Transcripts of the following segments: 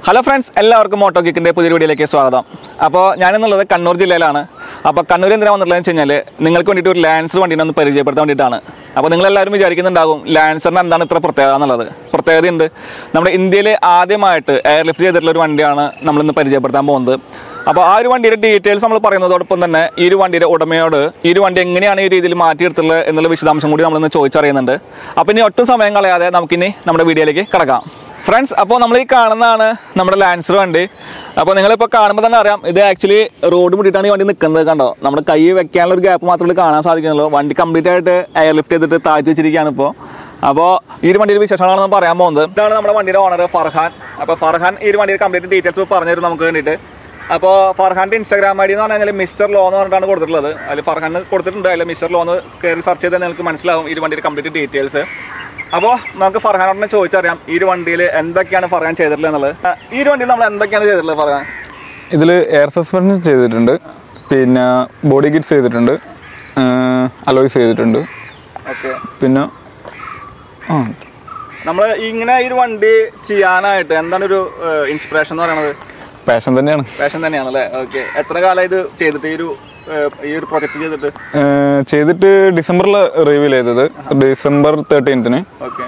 Hello friends എല്ലാവർക്കും moto കിക്കിൻ്റെ പുതിയൊരു വീഡിയോയിലേക്ക് സ്വാഗതം അപ്പോൾ ഞാനെന്നുള്ളത് കണ്ണൂർ ജില്ലയിലാണ് അപ്പോൾ കണ്ണൂർ എന്തിനാണ് വന്നിട്ടുള്ളതെന്ന് വെച്ച് കഴിഞ്ഞാൽ നിങ്ങൾക്ക് വേണ്ടിയിട്ട് ഒരു ലാൻസർ വണ്ടീനെ ഒന്ന് പരിചയപ്പെടുത്താൻ വേണ്ടിയിട്ടാണ് അപ്പോൾ നിങ്ങളെല്ലാവരും വിചാരിക്കുന്നുണ്ടാകും ലാൻസറിന് എന്താണ് ഇത്ര പ്രത്യേകത എന്നുള്ളത് പ്രത്യേകതയുണ്ട് നമ്മുടെ ഇന്ത്യയിൽ ആദ്യമായിട്ട് എയർ ലിഫ്റ്റ് ചെയ്തിട്ടുള്ള ഒരു വണ്ടിയാണ് നമ്മളിന്ന് പരിചയപ്പെടുത്താൻ പോകുന്നത് അപ്പോൾ ആ ഒരു വണ്ടിയുടെ ഡീറ്റെയിൽസ് നമ്മൾ പറയുന്നതോടൊപ്പം തന്നെ ഈ ഒരു വണ്ടിയുടെ ഉടമയോട് ഈ ഒരു വണ്ടി എങ്ങനെയാണ് ഈ രീതിയിൽ മാറ്റിയെടുത്തുള്ളത് എന്നുള്ള വിശദാംശം കൂടി നമ്മളിന്ന് ചോദിച്ചറിയുന്നുണ്ട് അപ്പോൾ ഇനി ഒട്ടും സമയം കളയാതെ നമുക്കിനി നമ്മുടെ വീഡിയോയിലേക്ക് കിടക്കാം ഫ്രണ്ട്സ് അപ്പോൾ നമ്മൾ ഈ കാണുന്നതാണ് നമ്മുടെ ലാൻസർ വണ്ടി അപ്പോൾ നിങ്ങളിപ്പോൾ കാണുമ്പോൾ തന്നെ അറിയാം ഇത് ആക്ച്വലി റോഡ് മുട്ടിയിട്ടാണ് ഈ വണ്ടി നിൽക്കുന്നത് കണ്ടോ നമ്മുടെ കൈ വെക്കാനുള്ള ഒരു ഗ്യാപ്പ് മാത്രമേ കാണാൻ സാധിക്കുന്നുള്ളൂ വണ്ടി കംപ്ലീറ്റ് ആയിട്ട് എയർ ലിഫ്റ്റ് ചെയ്തിട്ട് താഴ്ത്തി വെച്ചിരിക്കുകയാണ് ഇപ്പോൾ അപ്പോൾ ഈ ഒരു വണ്ടിയുടെ വിശേഷങ്ങളാണ് നമ്മൾ പറയാൻ പോകുന്നത് ഇതാണ് നമ്മുടെ വണ്ടിയുടെ ഓണർ ഫർഹാൻ അപ്പോൾ ഫർഹാൻ ഈ ഒരു വണ്ടിയുടെ കംപ്ലീറ്റ് ഡീറ്റെയിൽസ് പറഞ്ഞു തരും നമുക്ക് വേണ്ടിയിട്ട് അപ്പോൾ ഫർഹാൻ്റെ ഇൻസ്റ്റാഗ്രാം ഐ ഡി എന്ന് പറഞ്ഞു കഴിഞ്ഞാൽ മിസ്റ്റർ ലോ എന്ന് പറഞ്ഞിട്ടാണ് കൊടുത്തിട്ടുള്ളത് അതിൽ ഫർഹാൻ കൊടുത്തിട്ടുണ്ട് അതിൽ മിസ്റ്റർ ലോ എന്ന് കയറി സെർച്ച് ചെയ്താൽ നിങ്ങൾക്ക് മനസ്സിലാവും ഈ ഒരു വണ്ടിയുടെ കംപ്ലീറ്റ് ഡീറ്റെയിൽസ് അപ്പോൾ നമുക്ക് ഫർഹാനോടിനെ ചോദിച്ചറിയാം ഈ ഒരു വണ്ടിയിൽ എന്തൊക്കെയാണ് ഫർഹാൻ ചെയ്തിട്ടുള്ളത് എന്നുള്ളത് ആ, ഈ ഒരു വണ്ടിയിൽ നമ്മൾ എന്തൊക്കെയാണ് ചെയ്തിട്ടുള്ളത് ഫർഹാൻ ഇതിൽ എയർ സസ്പെൻഷൻ ചെയ്തിട്ടുണ്ട് പിന്നെ ബോഡി കിറ്റ്സ് ചെയ്തിട്ടുണ്ട് അലോയ്സ് ചെയ്തിട്ടുണ്ട് ഓക്കെ പിന്നെ ആ നമ്മൾ ഇങ്ങനെ ഈ ഒരു വണ്ടി ചെയ്യാനായിട്ട് എന്താണ് ഒരു ഇൻസ്പിറേഷൻ എന്ന് പറയുന്നത് പാഷൻ തന്നെയാണ് പാഷൻ തന്നെയാണ് അല്ലേ ഓക്കെ എത്ര കാലം ഇത് ചെയ്തിട്ട് ഈ ഒരു ഏഹ്, ഈ ഒരു പ്രൊജക്ട് ചെയ്തിട്ട് ഏർ ചെയ്തിട്ട് ഡിസംബറിൽ റിവീൽ ചെയ്തത് ഡിസംബർ തേർട്ടീൻത്തിന് ഓക്കെ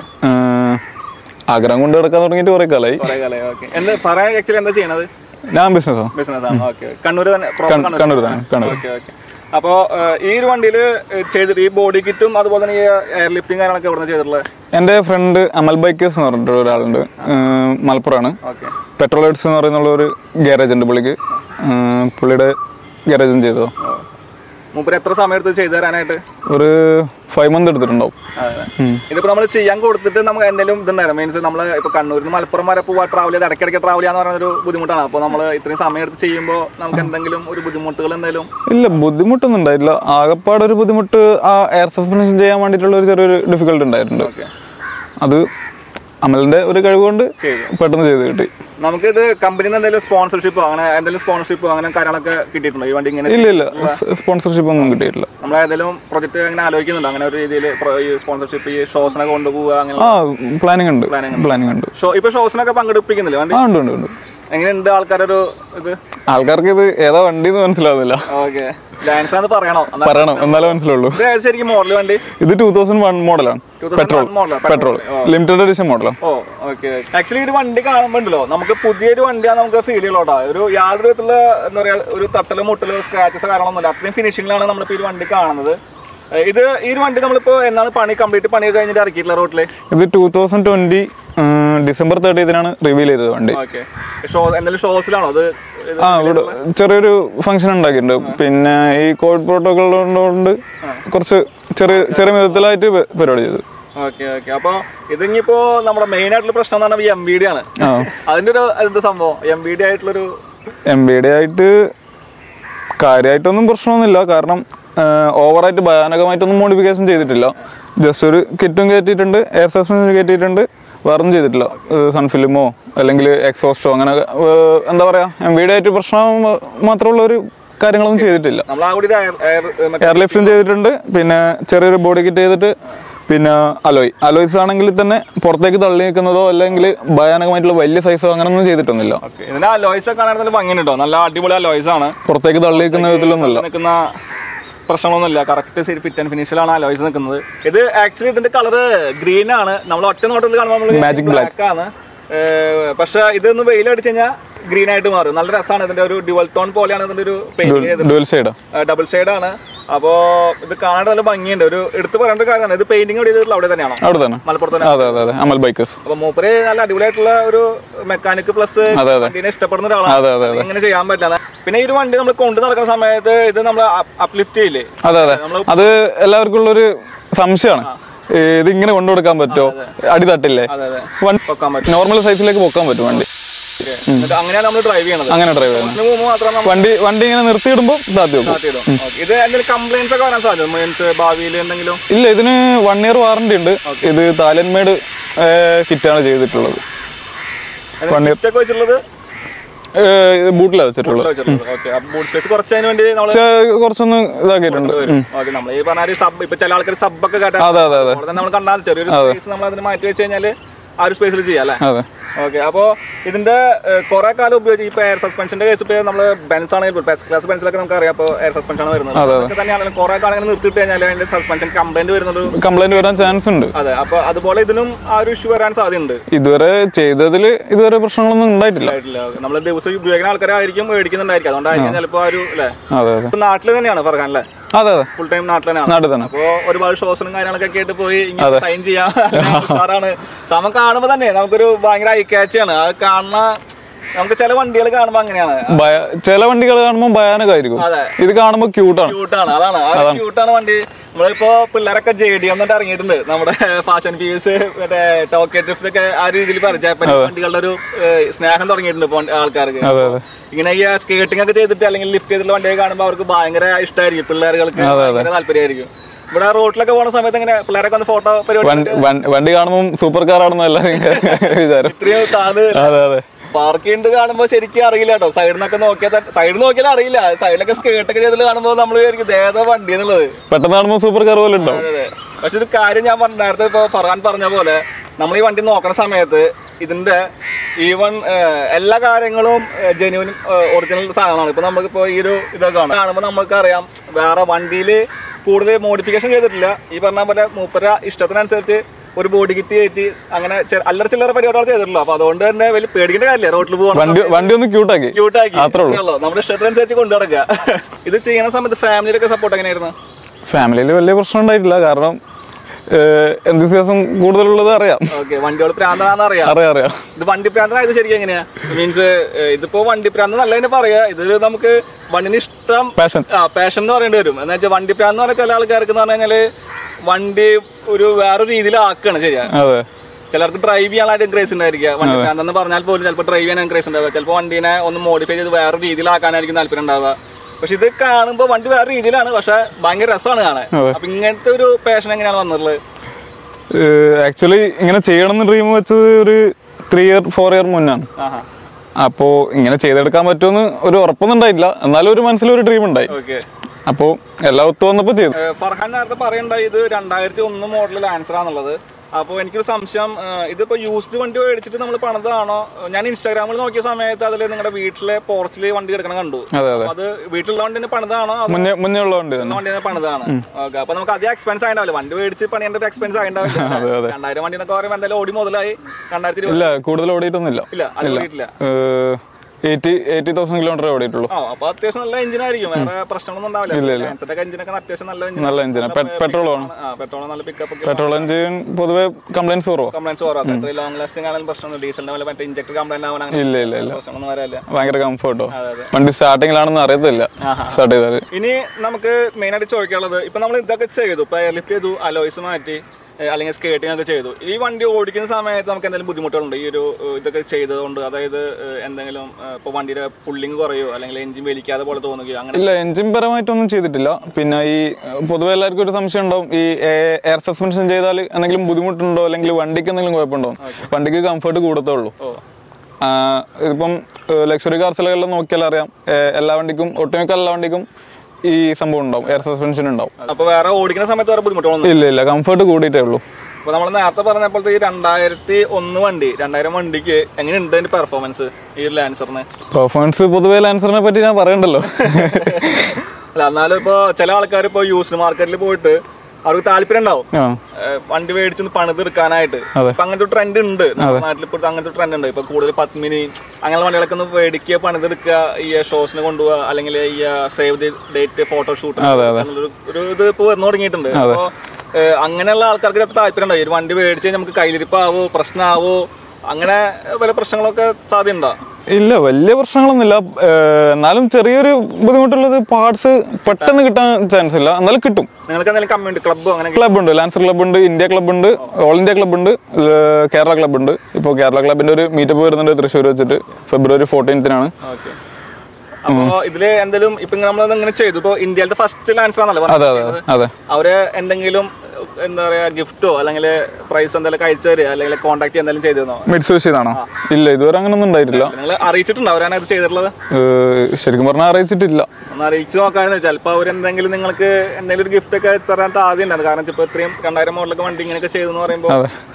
ആഗ്രഹം കൊണ്ട് കിടക്കാൻ തുടങ്ങിയിട്ട് കുറേ കാലമായി കുറേ കാലമായി ഓക്കെ എന്ത് പറയാൻ ആക്ച്വലി എന്താ ചെയ്യണത് ഞാൻ ബിസിനസ്സാണ് ബിസിനസ് ആണ് ഓക്കെ കണ്ണൂർ തന്നെ proper കണ്ണൂർ കണ്ണൂർ തന്നെ കണ്ണൂർ ഓക്കെ ഓക്കെ അപ്പോൾ ഈ ഒരു വണ്ടിയിൽ ചെയ്തിട്ട് ഈ ബോഡി കിറ്റും അതുപോലെ തന്നെ ഈ എയർ ലിഫ്റ്റിംഗ് കാര്യങ്ങളൊക്കെ എവിടെ നിന്ന് ചെയ്തിട്ടുള്ളത് എൻ്റെ ഫ്രണ്ട് അമൽ ബൈക്കേഴ്സ് എന്ന് പറഞ്ഞിട്ട് ഒരാളുണ്ട് ഏർ മലപ്പുറമാണ് ഓക്കെ പെട്രോൾ എഡ്സ് എന്ന് പറയുന്ന ഒരു ഗ്യാരേജ് ഉണ്ട് പുള്ളിക്ക് ഏർ പുള്ളിയുടെ ഗ്യാരേജും ചെയ്തോ മൂപ്പര് എത്ര സമയം എടുത്ത് ചെയ്തു തരാനായിട്ട് ഒരു ഫൈവ് മന്ത് എടുത്തിട്ടുണ്ടാവും അതെ. ഇതിപ്പോ നമ്മൾ ചെയ്യാൻ കൊടുത്തിട്ട് നമുക്ക് എന്തെങ്കിലും ഇതുണ്ടായിരുന്നു മീൻസ് നമ്മൾ ഇപ്പൊ കണ്ണൂരിൽ നിന്ന് മലപ്പുറം വരെ പോവാ ട്രാവൽ ചെയ്ത് ഇടയ്ക്കിടയ്ക്ക് ട്രാവൽ ചെയ്യാന്ന് പറയുന്ന ഒരു ബുദ്ധിമുട്ടാണ് അപ്പോൾ നമ്മൾ ഇത്രയും സമയം എടുത്ത് ചെയ്യുമ്പോൾ നമുക്ക് എന്തെങ്കിലും ഒരു ബുദ്ധിമുട്ടുകൾ എന്തെങ്കിലും ഇല്ല ബുദ്ധിമുട്ടൊന്നും ഉണ്ടായില്ല ആകപ്പാടെ ഒരു ബുദ്ധിമുട്ട് ആ എയർ സസ്പെൻഷൻ ചെയ്യാൻ വേണ്ടിയിട്ടുള്ള ഒരു ചെറിയൊരു ഡിഫിക്കൽട്ട് ഉണ്ടായിട്ടുണ്ട് ഓക്കെ അത് അമലിന്റെ ഒരു കഴിവ് കൊണ്ട് ചെയ്തു. പെട്ടെന്ന് ചെയ്ത് കിട്ടി നമുക്കിത് കമ്പനിയിൽ നിന്ന് എന്തെങ്കിലും സ്പോൺസർഷിപ്പോ അങ്ങനെ എന്തെങ്കിലും സ്പോൺസർഷിപ്പോ അങ്ങനെ കാര്യങ്ങളൊക്കെ കിട്ടിയിട്ടുണ്ടോ ഈ വണ്ടി ഇങ്ങനെ ഇല്ല ഇല്ല സ്പോൺസർഷിപ്പ് ഒന്നും കിട്ടിയിട്ടില്ല നമ്മൾ ഏതെങ്കിലും പ്രൊജക്ട് അങ്ങനെ ആലോചിക്കുന്നുണ്ടോ അങ്ങനെ ഒരു രീതിയിൽ ഈ സ്പോൺസർഷിപ്പ് ഈ ഷോസിനൊക്കെ കൊണ്ടുപോവുക അങ്ങനെ ആ പ്ലാനിങ് ഉണ്ട് പ്ലാനിങ് ഉണ്ട് ഷോ ഇപ്പൊ ഷോസിനൊക്കെ പങ്കെടുപ്പിക്കുന്നില്ല വണ്ടി ആ ഉണ്ട് ഉണ്ട് ഉണ്ട് എങ്ങനെയുണ്ട് ആൾക്കാരൊരു ഇത് ആൾക്കാർക്ക് ഇത് ഏതാ വണ്ടി എന്ന് മനസ്സിലാവുന്നില്ല ഓക്കെ ലാൻസ് ആണെന്ന് പറയണോ എന്നാ- പറയണം എന്നാലേ മനസ്സിലുള്ളൂ ഇത് ഏത് ശരിക്കും മോഡൽ വണ്ടി ഇത് ടൂ തൗസൻഡ് വൺ മോഡലാണ് 2001 പെട്രോൾ model ആ, പെട്രോൾ ലിമിറ്റഡ് എഡിഷൻ മോഡലാണ് ഓ ഓക്കെ ആക്ച്വലി ഒരു വണ്ടി കാണുമ്പോൾ ഉണ്ടല്ലോ നമുക്ക് പുതിയൊരു വണ്ടിയാണ് നമുക്ക് ഫീൽ ചെയ്യുള്ളൂ ഒരു യാതൊരു വിധത്തിലുള്ള എന്താ പറയാ ഒരു തട്ടലോ മുട്ടലോ സ്ക്രാച്ചസ് കാര്യങ്ങളൊന്നുമില്ല അത്രയും ഫിനിഷിംഗിലാണ് നമ്മളിപ്പോൾ ഈ ഒരു വണ്ടി കാണുന്നത് ഏ, ഇത് ഈ ഒരു വണ്ടി നമ്മളിപ്പോ എന്നാണ് പണി കംപ്ലീറ്റ് പണി കഴിഞ്ഞിട്ട് ഇറക്കിയിട്ടുള്ള റോട്ടില് ഇത് ടൂ തൗസൻഡ് ട്വന്റി ഡിസംബർ തേർട്ടീത്തിനാണ് റിവീൽ ചെയ്തത് വണ്ടി ഓക്കെ ഷോ എന്തെങ്കിലും ഷോസിലാണോ അത് ഇത് ആ ഇവിടെ ചെറിയൊരു ഫംഗ്ഷൻ ഉണ്ടാക്കിയിട്ടുണ്ട് പിന്നെ ഈ കോവിഡ് പ്രോട്ടോകോൾ കൊണ്ട് കുറച്ച് ചെറിയ ചെറിയ വിധത്തിലായിട്ട് പ- പരിപാടി ചെയ്തു ഓക്കെ ഓക്കെ അപ്പൊ ഇതിങ്ങിപ്പോ നമ്മുടെ മെയിൻ ആയിട്ടുള്ള പ്രശ്നം എന്ന് പറഞ്ഞാൽ എം ബി ഡി ആണ് ആ അതിന്റെ ഒരു എന്താ സംഭവം എം ബി ഡി ആയിട്ടുള്ളൊരു എം ബി ഡി ആയിട്ട് കാര്യമായിട്ടൊന്നും പ്രശ്നമൊന്നുമില്ല കാരണം ഓവറായിട്ട് ഭയാനകമായിട്ടൊന്നും മോഡിഫിക്കേഷൻ ചെയ്തിട്ടില്ല ജസ്റ്റ് ഒരു കിറ്റും കയറ്റിയിട്ടുണ്ട് എയർ സസ്പെൻഷൻ കയറ്റിയിട്ടുണ്ട് വേറൊന്നും ചെയ്തിട്ടില്ല സൺഫിലിമോ അല്ലെങ്കിൽ എക്സോസ്റ്റോ അങ്ങനെ ഏഹ്, എന്താ പറയാ എം ബി ഡി ആയിട്ട് പ്രശ്നം മാത്രമുള്ള ഒരു കാര്യങ്ങളൊന്നും ചെയ്തിട്ടില്ല നമ്മൾ ആ കൂടി ഒരു എയർ എയർ മറ്റേ എയർ ലിഫ്റ്റും ചെയ്തിട്ടുണ്ട് പിന്നെ ചെറിയൊരു ബോഡി കിറ്റ് ചെയ്തിട്ട് പിന്നെ അലോയ് അലോയ്സ് ആണെങ്കിൽ തന്നെ പുറത്തേക്ക് തള്ളി നിൽക്കുന്നതോ അല്ലെങ്കിൽ ഭയാനകമായിട്ടുള്ള വലിയ സൈസോ അങ്ങനെയൊന്നും ചെയ്തിട്ടൊന്നുമില്ല ഓക്കെ ഇതിന്റെ അലോയ്സ് ഒക്കെ കാണാൻ നല്ല ഭംഗിയുണ്ട് കേട്ടോ നല്ല അടിപൊളി അലോയ്സ് ആണ് പുറത്തേക്ക് തള്ളി നിൽക്കുന്ന വിധത്തിലൊന്നുമില്ല നിൽക്കുന്ന പ്രശ്നങ്ങളൊന്നുമില്ല കറക്റ്റ് ഫിറ്റ് ആൻഡ് ഫിനിഷിലാണ് അലോയ്സ് നിൽക്കുന്നത് ഇത് ആക്ച്വലി ഇതിന്റെ കളർ ഗ്രീൻ ആണ് നമ്മൾ ഒറ്റ നോട്ടത്തിൽ കാണുമ്പോൾ നമ്മൾ Magic ബ്ലാക്ക് ആണ് ഏഹ് പക്ഷെ ഇതൊന്ന് വെയിലടിച്ച് കഴിഞ്ഞാൽ ഗ്രീൻ ആയിട്ട് മാറും നല്ല രസമാണ് ഇതിന്റെ ഒരു ഡ്യുവൽ ടോൺ പോലെയാണ് ഇതിന്റെ ഒരു പെയിന്റിങ് ഡുവൽ സൈഡാ ഡബിൾ ഷെയ്ഡ് ആണ് അപ്പോ ഇത് കാണാൻ നല്ല ഭംഗിയുണ്ട് ഒരു എടുത്തു പറയേണ്ട ഒരു കാര്യമാണ് ഇത് പെയിന്റിങ് എവിടെ ചെയ്തിട്ടുള്ള അവിടെ തന്നെയാണോ അവിടെ തന്നെ മലപ്പുറത്ത് തന്നെ അതെ അതെ അതെ അമൽ ബൈക്കേഴ്സ് അപ്പൊ മൂപ്പര് നല്ല അടിപൊളിയായിട്ടുള്ള ഒരു മെക്കാനിക് പ്ലസ് അതെ, അതെ. വണ്ടീനെ ഇഷ്ടപ്പെടുന്ന അതെ, ഒരാളാണ് അതെ, അതെ. ഇങ്ങനെ ചെയ്യാൻ പറ്റില്ല പിന്നെ ഈ ഒരു വണ്ടി നമ്മൾ കൊണ്ടു നടക്കുന്ന സമയത്ത് ഇത് നമ്മൾ അപ്ലിഫ്റ്റ് ചെയ്യില്ലേ അതെ അതെ അത് എല്ലാവർക്കും ഉള്ളൊരു സംശയമാണ് ഏ, ഇത് ഇങ്ങനെ കൊണ്ടു കൊടുക്കാൻ പറ്റുമോ അടി തട്ടില്ലേ അതെ അതെ വണ്ടി പൊക്കാൻ പറ്റും നോർമൽ സൈസിലേക്ക് പൊക്കാൻ പറ്റും വണ്ടി Okay. എന്നിട്ട് അങ്ങനെയാണ് നമ്മൾ ഡ്രൈവ് ചെയ്യണത് അങ്ങനെ ഡ്രൈവ് ചെയ്യുന്നത് ഇതിന് മുമ്പ് മാത്രം നമ്മൾ വണ്ടി വണ്ടി ഇങ്ങനെ നിർത്തിയിടുമ്പോൾ താത്തി വെക്കും start ചെയ്തു. Okay. ഇത് എന്തെങ്കിലും കംപ്ലൈൻസ് ഒക്കെ വരാൻ സാധ്യത മീൻസ് ഭാവിയിൽ എന്തെങ്കിലും ഇല്ല ഇതിന് വൺ ഇയർ വാറണ്ടി ഉണ്ട് ഇത് താലൻമേഡ് കിറ്റാണ് ചെയ്തിട്ടുള്ളത് One year. ഒക്കെ വെച്ചിട്ടുള്ളത് ബൂട്ടിലാണ് വെച്ചിട്ടുള്ളത് ഓക്കെ അപ്പൊ ബൂട്ട് സ്പേസ് കുറച്ചതിന് വേണ്ടി നമ്മൾ ചെ- കുറച്ചൊന്ന് ഇതാക്കിയിട്ടുണ്ട് ഉം. ഓക്കെ നമ്മൾ ഈ പറഞ്ഞ സബ് ഇപ്പൊ ചില ആൾക്കാർ സബ് ഒക്കെ കേട്ടാ അതെ അതെ അതെ അവിടെ നമ്മൾ കണ്ടാൽ ചെറിയൊരു സ്പേസ് നമ്മൾ അതിന് മാറ്റി വെച്ച് കഴിഞ്ഞാൽ ആ ഒരു സ്പേസിൽ ചെയ്യാം അല്ലേ അതെ ഓക്കെ അപ്പോൾ ഇതിന്റെ കുറെ കാലം ഉപയോഗിച്ച് ഇപ്പൊ എയർ സസ്പെൻഷന്റെ കേസ് ഇപ്പൊ നമ്മൾ ബെൻസ് ആണെങ്കിൽ ബെസ്റ്റ് ക്ലാസ് ബെൻസിലൊക്കെ നമുക്ക് അറിയാം ഇപ്പോൾ എയർ സസ്പെൻഷൻ ആണ് വരുന്നത് അതൊക്കെ തന്നെയാണെങ്കിലും കുറെ കാലം ഇങ്ങനെ നിർത്തിയിട്ട് കഴിഞ്ഞാൽ അതിന്റെ സസ്പെൻഷൻ കംപ്ലൈന്റ് വരുന്നത് കംപ്ലൈന്റ് വരാൻ ചാൻസ് ഉണ്ട് അതെ അപ്പൊ അതുപോലെ ഇതിനും ആ ഒരു ഇഷ്യൂ വരാൻ സാധ്യതയുണ്ട് ഇതുവരെ ചെയ്തതിൽ ഇതുവരെ പ്രശ്നങ്ങളൊന്നും ഉണ്ടായിട്ടില്ല നമ്മൾ ദിവസം ഉപയോഗിക്കുന്ന ആൾക്കാരായിരിക്കും മേടിക്കുന്നുണ്ടായിരിക്കും അതുകൊണ്ടായിരിക്കും ചിലപ്പോൾ ആ ഒരു അല്ലേ അതെ അതെ ഇപ്പൊ നാട്ടിൽ തന്നെയാണ് ഫർഖാൻ അല്ലേ അതെ അതെ ഫുൾ ടൈം നാട്ടിൽ തന്നെയാണ് നാട്ടിൽ തന്നെ അപ്പോ ഒരുപാട് ഷോസിനും കാര്യങ്ങളൊക്കെ കേട്ട് പോയി ഇങ്ങനെ സൈൻ ചെയ്യാം സാറാണ് സമയം കാണുമ്പോ തന്നെ നമുക്കൊരു ഭയങ്കര ഐക്കാച്ചിയാണ് അത് കാണുന്ന നമുക്ക് ചില വണ്ടികൾ കാണുമ്പോ അങ്ങനെയാണ് ഭയ- ചില വണ്ടികൾ കാണുമ്പോൾ ഭയാനകമായിരിക്കും അതെ. ഇത് കാണുമ്പോൾ ക്യൂട്ടാണ് ക്യൂട്ടാണ് അതാണ് ആ ക്യൂട്ടാണ് വണ്ടി നമ്മളിപ്പോ പിള്ളേരൊക്കെ ജെ ഡി എന്നിട്ട് ഇറങ്ങിയിട്ടുണ്ട് നമ്മുടെ ഫാഷൻ പീസ് മറ്റേ ടോക്കേ ഡ്രിഫ്റ്റ് ഒക്കെ ആ രീതിയിൽ പറ ജാപ്പനീസ് വണ്ടികളുടെ ഒരു ഏഹ്, സ്നേഹം തുടങ്ങിയിട്ടുണ്ട് ഇപ്പൊ ആൾക്കാർക്ക് അതെ അതെ ഇങ്ങനെ ഈ സ്കേട്ടിംഗ് ഒക്കെ ചെയ്തിട്ട് അല്ലെങ്കിൽ ലിഫ്റ്റ് ചെയ്തിട്ടുള്ള വണ്ടിയൊക്കെ കാണുമ്പോൾ അവർക്ക് ഭയങ്കര ഇഷ്ടമായിരിക്കും പിള്ളേർക്ക് ഭയങ്കര താല്പര്യമായിരിക്കും ഇവിടെ റോഡിലൊക്കെ പോകുന്ന സമയത്ത് ഇങ്ങനെ പിള്ളേരൊക്കെ ഒന്ന് ഫോട്ടോ പരിപാടി വണ്ടി വണ്ടി- വണ്ടി കാണുമ്പോൾ സൂപ്പർ കാർ ആണെന്ന് എല്ലാവരും വിചാരം ഇത്രയും താന്ന് അതെ അതെ പാർക്ക് ചെയ്യുന്നത് കാണുമ്പോൾ ശരിക്കും അറിയില്ല കേട്ടോ സൈഡിൽ നിന്നൊക്കെ നോക്കിയാൽ സൈഡിൽ നോക്കിയാൽ അറിയില്ല സൈഡിലൊക്കെ സ്കേട്ടൊക്കെ ചെയ്തിട്ട് കാണുമ്പോൾ നമ്മൾ വിചാരിക്കും ഏതാ വണ്ടി എന്നുള്ളത് പെട്ടെന്ന് കാണുമ്പോൾ സൂപ്പർ കാർ പോലെ ഉണ്ടാവും അതെ അതെ പക്ഷെ ഒരു കാര്യം ഞാൻ പറഞ്ഞ നേരത്തെ ഇപ്പൊ ഫർഹാൻ പറഞ്ഞ പോലെ നമ്മൾ ഈ വണ്ടി നോക്കുന്ന സമയത്ത് ഇതിന്റെ ഈവൻ എല്ലാ കാര്യങ്ങളും ജെന്യൂൻ ഒറിജിനൽ സാധനമാണ് ഇപ്പൊ നമുക്കിപ്പോ ഈ ഒരു ഇതൊക്കെ കാണാം കാണുമ്പോൾ നമുക്കറിയാം വേറെ വണ്ടിയിൽ കൂടുതൽ മോഡിഫിക്കേഷൻ ചെയ്തിട്ടില്ല ഈ പറഞ്ഞ പോലെ മൂപ്പര ഇഷ്ടത്തിനനുസരിച്ച് ഒരു ബോഡി കിറ്റ് കയറ്റി അങ്ങനെ ചെ- അല്ലറ ചില്ലറ പരിപാടികൾ ചെയ്തിട്ടുള്ളൂ അപ്പൊ അതുകൊണ്ട് തന്നെ വലിയ പേടിക്കേണ്ട കാര്യമില്ല റോഡിൽ പോകണം വണ്ടി വണ്ടി ഒന്ന് ക്യൂട്ടാക്കി ക്യൂട്ടാക്കി അത്രേ ഉള്ളൂ. ഉള്ളൂ. നമ്മുടെ ഇഷ്ടത്തിനനുസരിച്ച് കൊണ്ടു നടക്കുക ഇത് ചെയ്യുന്ന സമയത്ത് ഫാമിലിയിലൊക്കെ സപ്പോർട്ട് എങ്ങനെയായിരുന്നു ഫാമിലിയിൽ വലിയ പ്രശ്നം ഉണ്ടായിട്ടില്ല കാരണം എന്തുസിയാസം കൂടുതലുള്ളത് അറിയാം ഓക്കെ വണ്ടികൾ പ്രാന്തനാന്ന് അറിയാം അറിയാം അറിയാം ഇത് വണ്ടി പ്രാന്തനായത് ശരിക്കും എങ്ങനെയാ മീൻസ് ഇതിപ്പോ വണ്ടി പ്രാന്ത് നല്ല തന്നെ പറയാ ഇത് നമുക്ക് വണ്ടിന് ഇഷ്ടം പാഷൻ ആ പാഷൻ എന്ന് പറയേണ്ടി വരും എന്ന് വെച്ചാൽ വണ്ടി പ്രാന്ത് എന്ന് പറഞ്ഞാൽ ചില ആൾക്കാർക്ക് എന്ന് പറഞ്ഞു കഴിഞ്ഞാല് വണ്ടി ഒരു വേറൊരു രീതിയിലാക്കാണ് ശരിയാ അതെ ചിലർക്ക് ഡ്രൈവ് ചെയ്യാനായിട്ട് ക്രേസ് ഉണ്ടായിരിക്കുക വണ്ടി പ്രാന്തെന്ന് പറഞ്ഞാൽ പോലും ചിലപ്പോൾ ഡ്രൈവ് ചെയ്യാൻ ക്രേസ് ഉണ്ടാവുക ചിലപ്പോൾ വണ്ടീനെ ഒന്ന് മോഡിഫൈ ചെയ്ത് വേറെ രീതിയിലാക്കാനായിരിക്കും താല്പര്യം ഉണ്ടാവുക പക്ഷെ ഇത് കാണുമ്പോൾ വണ്ടി വേറെ രീതിയിലാണ് പക്ഷെ ഭയങ്കര രസമാണ് കാണാൻ അപ്പൊ ഇങ്ങനത്തെ ഒരു പാഷൻ എങ്ങനെയാണ് വന്നിട്ടുള്ളത് ആക്ച്വലി ഇങ്ങനെ ചെയ്യണമെന്ന് ഡ്രീം വെച്ചത് ഒരു ത്രീ ഇയർ ഫോർ ഇയർ മുന്നാണ് ആഹാ അപ്പോൾ ഇങ്ങനെ ചെയ്തെടുക്കാൻ പറ്റുമെന്ന് ഒരു ഉറപ്പൊന്നും ഉണ്ടായില്ല എന്നാലും ഒരു മനസ്സിലൊരു ഡ്രീം ഉണ്ടായി ഓക്കെ അപ്പോൾ എല്ലാം ഒത്തു വന്നപ്പോൾ ചെയ്തു ഏഹ് ഫർഹാൻ നേരത്തെ പറയണ്ടായി ഇത് രണ്ടായിരത്തി ഒന്ന് മോഡൽ ആൻസർ ആണുള്ളത് അപ്പോൾ എനിക്കൊരു സംശയം ഏഹ് ഇതിപ്പോ യൂസ്ഡ് വണ്ടി മേടിച്ചിട്ട് നമ്മൾ പണിതാണോ ഞാൻ ഇൻസ്റ്റാഗ്രാമിൽ നോക്കിയ സമയത്ത് അതിൽ നിങ്ങളുടെ വീട്ടിലെ പോർച്ചിൽ വണ്ടി കിടക്കണം കണ്ടു അതെ അതെ അപ്പൊ അത് വീട്ടിലുള്ള വണ്ടിനെ പണിതാണോ അതോ മുന്നേ മുന്നേ ഉള്ള വണ്ടി തന്നെ വണ്ടിനെ പണിതാണ് ഓക്കെ അപ്പൊ നമുക്ക് അധികം എക്സ്പെൻസ് ആയിണ്ടാവില്ല വണ്ടി മേടിച്ച് പണിയേണ്ട ഒരു എക്സ്പെൻസ് ആയിണ്ടാവില്ല രണ്ടായിരം വണ്ടി എന്നൊക്കെ പറയുമ്പോൾ എന്തായാലും ഓടി മുതലായി രണ്ടായിരത്തി ഇരുപത് ഇല്ല കൂടുതൽ ഓടിയിട്ടൊന്നുമില്ല ഇല്ല അത് ഓടിയിട്ടില്ല എയ്റ്റി എയ്റ്റി തൗസൻഡ് കിലോമീറ്റർ ഓടിയിട്ടുള്ളൂ ആ അപ്പൊ അത്യാവശ്യം നല്ല എഞ്ചിൻ ആയിരിക്കും വേറെ പ്രശ്നങ്ങളൊന്നും ഉണ്ടാവില്ല ലാൻസറിന്റെ എഞ്ചിനൊക്കെ അത്യാവശ്യം നല്ല എഞ്ചിൻ നല്ല എഞ്ചിനാണ് പെട്രോളാണ് ആ പെട്രോൾ നല്ല പിക്കപ്പ് ഒക്കെ പെട്രോൾ എഞ്ചിൻ പൊതുവെ കംപ്ലൈൻസ് കുറവാണ് കംപ്ലൈൻസ് കുറവാണ് അത്ര ലോങ് ലാസ്റ്റിംഗ് ആണെങ്കിലും പ്രശ്നമൊന്നും ഡീസലിന്റെ പോലെ മറ്റേ ഇഞ്ചക്ടർ കംപ്ലൈന്റ് ആവാൻ അങ്ങനെ ഇല്ല ഇല്ല ഇല്ല പ്രശ്നമൊന്നും വരാല്ല ഭയങ്കര കംഫർട്ടോ അതെ അതെ വണ്ടി സ്റ്റാർട്ടിങ്ങിലാണെന്ന് അറിയത്തില്ല സ്റ്റാർട്ട് ചെയ്താൽ ഇനി നമുക്ക് മെയിൻ ആയിട്ട് ചോദിക്കാനുള്ളത് ഇപ്പൊ നമ്മൾ ഇതൊക്കെ ചെയ്തു ഇപ്പൊ എയർലിഫ്റ്റ് ചെയ്തു അലോയ്സ് മാറ്റി ഏഹ് അല്ലെങ്കിൽ സ്കേട്ടിംഗ് ഒക്കെ ചെയ്തു ഈ വണ്ടി ഓടിക്കുന്ന സമയത്ത് നമുക്ക് എന്തെങ്കിലും ബുദ്ധിമുട്ടുകളുണ്ട് ഈ ഒരു ഏഹ് ഇതൊക്കെ ചെയ്തതുകൊണ്ട് അതായത് ഏഹ് എന്തെങ്കിലും ഏഹ് ഇപ്പൊ വണ്ടിയുടെ പുള്ളിങ് കുറയോ അല്ലെങ്കിൽ എഞ്ചിൻ വലിക്കാതെ പോലെ തോന്നുകയോ അങ്ങനെ ഇല്ല എഞ്ചിൻ പരമായിട്ടൊന്നും ചെയ്തിട്ടില്ല പിന്നെ ഈ ഏഹ്, പൊതുവെ എല്ലാവർക്കും ഒരു സംശയം ഉണ്ടാവും ഈ എയർ സസ്പെൻഷൻ ചെയ്താൽ എന്തെങ്കിലും ബുദ്ധിമുട്ടുണ്ടോ അല്ലെങ്കിൽ വണ്ടിക്ക് എന്തെങ്കിലും കുഴപ്പമുണ്ടോ വണ്ടിക്ക് കംഫർട്ട് കൂടത്തേ ഉള്ളൂ ഓ ആ, ഇതിപ്പം ലക്ഷറി കാർസിലെല്ലാം നോക്കിയാൽ അറിയാം ഏഹ്, എല്ലാ വണ്ടിക്കും ഒട്ടുമിക്ക എല്ലാ വണ്ടിക്കും ഈ സംഭവം ഉണ്ടാവും എയർ സസ്പെൻഷൻ ഉണ്ടാവും അപ്പൊ വേറെ ഓടിക്കുന്ന സമയത്ത് വേറെ ബുദ്ധിമുട്ടുകളൊന്നും ഇല്ല ഇല്ല കംഫർട്ട് കൂടിയിട്ടേ ഉള്ളൂ അപ്പൊ നമ്മൾ നേരത്തെ പറഞ്ഞപ്പോഴത്തെ ഈ രണ്ടായിരത്തി ഒന്ന് വണ്ടി രണ്ടായിരം വണ്ടിക്ക് എങ്ങനെയുണ്ട് അതിന്റെ പെർഫോമൻസ് ഈ ഒരു ലാൻസറിന് പെർഫോമൻസ് പൊതുവെ ലാൻസറിനെ പറ്റി ഞാൻ പറയണ്ടല്ലോ അല്ല എന്നാലും ഇപ്പൊ ചില ആൾക്കാർ ഇപ്പൊ യൂസ്ഡ് മാർക്കറ്റിൽ പോയിട്ട് അവർക്ക് താല്പര്യം ഉണ്ടാവും ആ ഏഹ് വണ്ടി മേടിച്ചൊന്ന് പണിതെടുക്കാനായിട്ട് അതെ. ഇപ്പൊ അങ്ങനത്തെ ട്രെൻഡ് ഉണ്ട് നമ്മുടെ നാട്ടിൽ ഇപ്പോൾ അങ്ങനത്തെ ട്രെൻഡ് ഉണ്ട് ഇപ്പൊ കൂടുതൽ പത്മിനി അങ്ങനെയുള്ള വണ്ടികളൊക്കെ ഒന്ന് മേടിക്കുക പണിതെടുക്കുക ഈ ഷോസിന് കൊണ്ടുപോവുക അല്ലെങ്കിൽ ഈ സേവ് ദി ഡേറ്റ് ഫോട്ടോഷൂട്ട് ഒരു ഇത് ഇപ്പൊ വന്നു തുടങ്ങിയിട്ടുണ്ട് അപ്പൊ ഏഹ് അങ്ങനെയുള്ള ആൾക്കാർക്ക് ചിലപ്പോൾ താല്പര്യം ഉണ്ടാവും ഈ ഒരു വണ്ടി മേടിച്ച് കഴിഞ്ഞാൽ നമുക്ക് കയ്യിലിരിപ്പാവോ പ്രശ്നമാവോ അങ്ങനെ വല്ല പ്രശ്നങ്ങളൊക്കെ സാധ്യതയുണ്ടോ ഇല്ല വലിയ പ്രശ്നങ്ങളൊന്നുമില്ല ഏഹ്, എന്നാലും ചെറിയൊരു ബുദ്ധിമുട്ടുള്ളത് പാർട്സ് പെട്ടെന്ന് കിട്ടാൻ ചാൻസ് ഇല്ല എന്നാലും കിട്ടും നിങ്ങൾക്ക് എന്തെങ്കിലും കമ്മ്യൂണിറ്റി ക്ലബ്ബോ അങ്ങനെ ക്ലബ് ഉണ്ട് ലാൻസർ ക്ലബ് ഉണ്ട് ഇന്ത്യ ക്ലബ് ഉണ്ട് ഓൾ ഇന്ത്യ ക്ലബ് ഉണ്ട് ഏഹ്, കേരള ക്ലബ് ഉണ്ട് ഇപ്പോൾ കേരള ക്ലബിന്റെ ഒരു മീറ്റപ്പ് വരുന്നുണ്ട് തൃശ്ശൂർ വെച്ചിട്ട് ഫെബ്രുവരി ഫോർട്ടീൻത്തിനാണ് ഓക്കെ അപ്പോ ഇതില് എന്തെങ്കിലും ഇപ്പൊ നമ്മൾ ഇങ്ങനെ ചെയ്തു ഇപ്പൊ ഇന്ത്യയിലത്തെ ഫസ്റ്റ് ലാൻസർ ആണല്ലോ അതെ അതെ അതെ അവര് എന്തെങ്കിലും എന്താ പറയാ ഗിഫ്റ്റോ അല്ലെങ്കിൽ പ്രൈസ് എന്തെങ്കിലും അയച്ചു തരിക അല്ലെങ്കിൽ കോൺടാക്ട് എന്തെങ്കിലും ചെയ്തിരുന്നോ മിഡ്സ് ഇതാണോ ഇല്ല ഇതുവരെ അങ്ങനെ ഒന്നും ഉണ്ടായിട്ടില്ല നിങ്ങൾ അറിയിച്ചിട്ടുണ്ടോ അവരാണ് ഇത് ചെയ്തിട്ടുള്ളത് ഏഹ്, ശരിക്കും പറഞ്ഞാൽ അറിയിച്ചിട്ടില്ല ഒന്ന് അറിയിച്ചു നോക്കാമായിരുന്നു ചിലപ്പോൾ അവരെന്തെങ്കിലും നിങ്ങൾക്ക് എന്തെങ്കിലും ഒരു ഗിഫ്റ്റ് ഒക്കെ തരാൻ സാധ്യതയുണ്ടായിരുന്നു കാരണം ഇപ്പൊ ഇത്രയും രണ്ടായിരം മോഡലൊക്കെ വണ്ടി ഇങ്ങനെയൊക്കെ ചെയ്തെന്ന് പറയുമ്പോൾ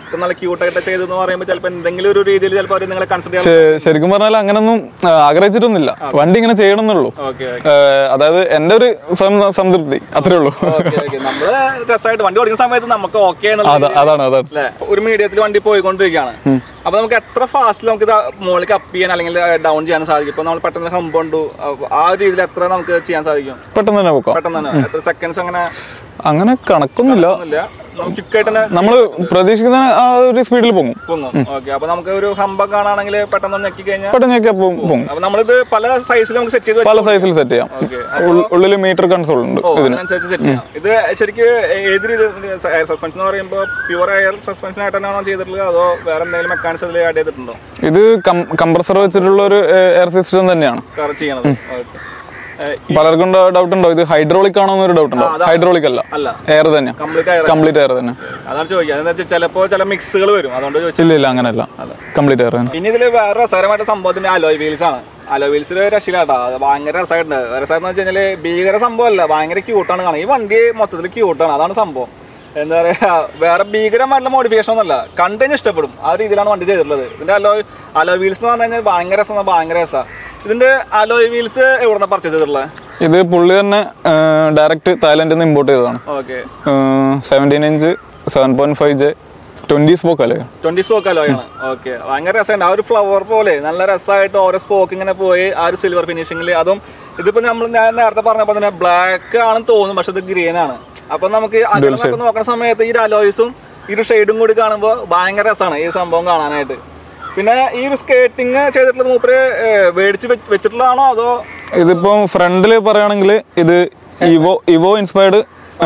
ഇത്ര നല്ല ക്യൂട്ടായിട്ട് ചെയ്തെന്ന് പറയുമ്പോൾ ചിലപ്പോൾ എന്തെങ്കിലും ഒരു രീതിയിൽ ചിലപ്പോൾ അവർ നിങ്ങളെ കൺസിഡർ ചെയ്യാൻ ശ- ശരിക്കും പറഞ്ഞാൽ അങ്ങനൊന്നും ആ, ആഗ്രഹിച്ചിട്ടൊന്നുമില്ല വണ്ടി ഇങ്ങനെ ചെയ്യണമെന്നുള്ളൂ ഓക്കെ ഏഹ് അതായത് എൻ്റെ ഒരു സം- സംതൃപ്തി അത്രേ ഉള്ളൂ ഓക്കെ ഓക്കെ നമ്മള് രസമായിട്ട് വണ്ടി ഓടിക്കുന്ന സമയത്ത് നമുക്ക് ഓക്കെ അതാ അതാണ് അതാണ് അല്ലേ ഒരു മീഡിയത്തിൽ വണ്ടി പോയിക്കൊണ്ടിരിക്കുകയാണ് അപ്പൊ നമുക്ക് എത്ര ഫാസ്റ്റിൽ നമുക്ക് ഇത് മുകളിലേക്ക് അപ്പ് ചെയ്യാൻ അല്ലെങ്കിൽ ഡൗൺ ചെയ്യാൻ സാധിക്കും ഇപ്പൊ നമ്മൾ പെട്ടെന്ന് ഹമ്പ് കൊണ്ടു ആ ഒരു രീതിയിൽ എത്ര നമുക്ക് ചെയ്യാൻ സാധിക്കും പെട്ടെന്ന് തന്നെ പോക്കാം പെട്ടെന്ന് തന്നെ എത്ര സെക്കൻഡ്സ് അങ്ങനെ അങ്ങനെ കണക്കൊന്നുമില്ല ഒന്നുമില്ല നമുക്ക് ക്വിക്കായിട്ട് തന്നെ നമ്മൾ പ്രതീക്ഷിക്കുന്ന ആ ഒരു സ്പീഡിൽ പോകും പൊങ്ങും ഓക്കെ അപ്പൊ നമുക്ക് ഒരു ഹമ്പൊക്കെ കാണുകയാണെങ്കിൽ പെട്ടെന്ന് ഞെക്കി കഴിഞ്ഞാൽ പെട്ടെന്ന് ഒക്കെ പോകും അപ്പൊ നമ്മളിത് പല സൈസിൽ നമുക്ക് സെറ്റ് ചെയ്ത് പല സൈസിൽ സെറ്റ് ചെയ്യാം ഓക്കെ ഉള്ളിൽ മീറ്റർ കൺസോൾ ഉണ്ട് ഓ അതിനനുസരിച്ച് സെറ്റ് ചെയ്യാം ഇത് ശരിക്ക് ഏത് രീതി എയർ സസ്പെൻഷൻ എന്ന് പറയുമ്പോൾ പ്യുവർ എയർ സസ്പെൻഷൻ ആയിട്ട് തന്നെയാണോ ചെയ്തിട്ടുള്ളത് അതോ വേറെ എന്തെങ്കിലും മെക്കാനിക്സ് അതിൽ ആഡ് ചെയ്തിട്ടുണ്ടോ ഇത് കംപ്രസർ വെച്ചിട്ടുള്ള ഒരു എയർ സിസ്റ്റം തന്നെയാണ് കറ ചെയ്യണത് ഓക്കെ പലർക്കും ഡൗട്ട് ഉണ്ടോ ഇത് ഹൈഡ്രോളിക് ആണോ എന്നൊരു ഡൗട്ട് ഉണ്ടോ ഹൈഡ്രോളിക് അല്ല അല്ല എയർ തന്നെയാണ് കംപ്ലീറ്റ് എയർ കംപ്ലീറ്റ് എയർ തന്നെ അതാണ് ചോദിക്കുക അതെന്ന് വെച്ചാൽ ചിലപ്പോൾ ചില മിക്സുകൾ വരും അതുകൊണ്ട് ചോദിച്ചു ഇല്ല ഇല്ല അങ്ങനെയല്ല കംപ്ലീറ്റ് എയർ തന്നെ പിന്നെ ഇതിൽ വേറെ രസകരമായിട്ട് സംഭവത്തിന്റെ അലോയ് വീൽസ് ആണ് അലോയ് വീൽസിൽ രക്ഷയില്ലാട്ടോ അത് ഭയങ്കര രസമായിട്ടുണ്ട് രസമായിട്ട് വെച്ച് കഴിഞ്ഞാൽ ഭീകര സംഭവമല്ല ഭയങ്കര ക്യൂട്ടാണ് കാണാൻ ഈ വണ്ടി മൊത്തത്തിൽ ക്യൂട്ടാണ് അതാണ് സംഭവം എന്താ പറയാ വേറെ ഭീകരമായിട്ടുള്ള മോഡിഫിക്കേഷൻ ഒന്നുമല്ല കണ്ടു കഴിഞ്ഞാൽ ഇഷ്ടപ്പെടും ആ ഒരു രീതിയിലാണ് വണ്ടി ചെയ്തിട്ടുള്ളത് ഇതിന്റെ അലോയ് അലോയ് വീൽസ് എന്ന് പറഞ്ഞു കഴിഞ്ഞാൽ ഭയങ്കര രസം ഭയങ്കര രസമാണ് ഇതിന്റെ അലോയ് വീൽസ് എവിടെ പർച്ചേസ് ചെയ്തിട്ടുള്ളത് ഇത് പുള്ളി തന്നെ ഡയറക്റ്റ് തായ്ലൻഡിൽ നിന്ന് ഇമ്പോർട്ട് ചെയ്തതാണ് okay seventeen inch seven point five J twenty spoke അല്ലേ ട്വന്റി സ്പോക്ക് അലോയാണ് ഓക്കെ ഭയങ്കര രസമുണ്ട് ആ ഒരു ഫ്ലവർ പോലെ നല്ല രസമായിട്ട് ഓരോ സ്പോക്ക് ഇങ്ങനെ പോയി ആ ഒരു സിൽവർ ഫിനിഷിംഗിൽ അതും ഇതിപ്പോ നമ്മൾ ഞാൻ നേരത്തെ പറഞ്ഞപ്പോൾ തന്നെ ബ്ലാക്ക് ആണെന്ന് തോന്നും പക്ഷെ ഇത് ഗ്രീൻ ആണ് അപ്പൊ നമുക്ക് അലോയൊക്കെ നോക്കുന്ന സമയത്ത് ഈ ഒരു അലോയ്സും ഈ ഒരു ഷെയ്ഡും കൂടി കാണുമ്പോൾ ഭയങ്കര രസമാണ് ഈ സംഭവം കാണാനായിട്ട് പിന്നെ ഈ ഒരു സ്കേറ്റിംഗ് ചെയ്തിട്ടുള്ളത് മൂപ്പര് ഏർ, മേടിച്ച് വെച്ച് വെച്ചിട്ടുള്ളതാണോ അതോ ഇതിപ്പം ഫ്രണ്ടിൽ പറയുകയാണെങ്കിൽ ഇത് ഇവോ ഇവോ ഇൻസ്പയർഡ്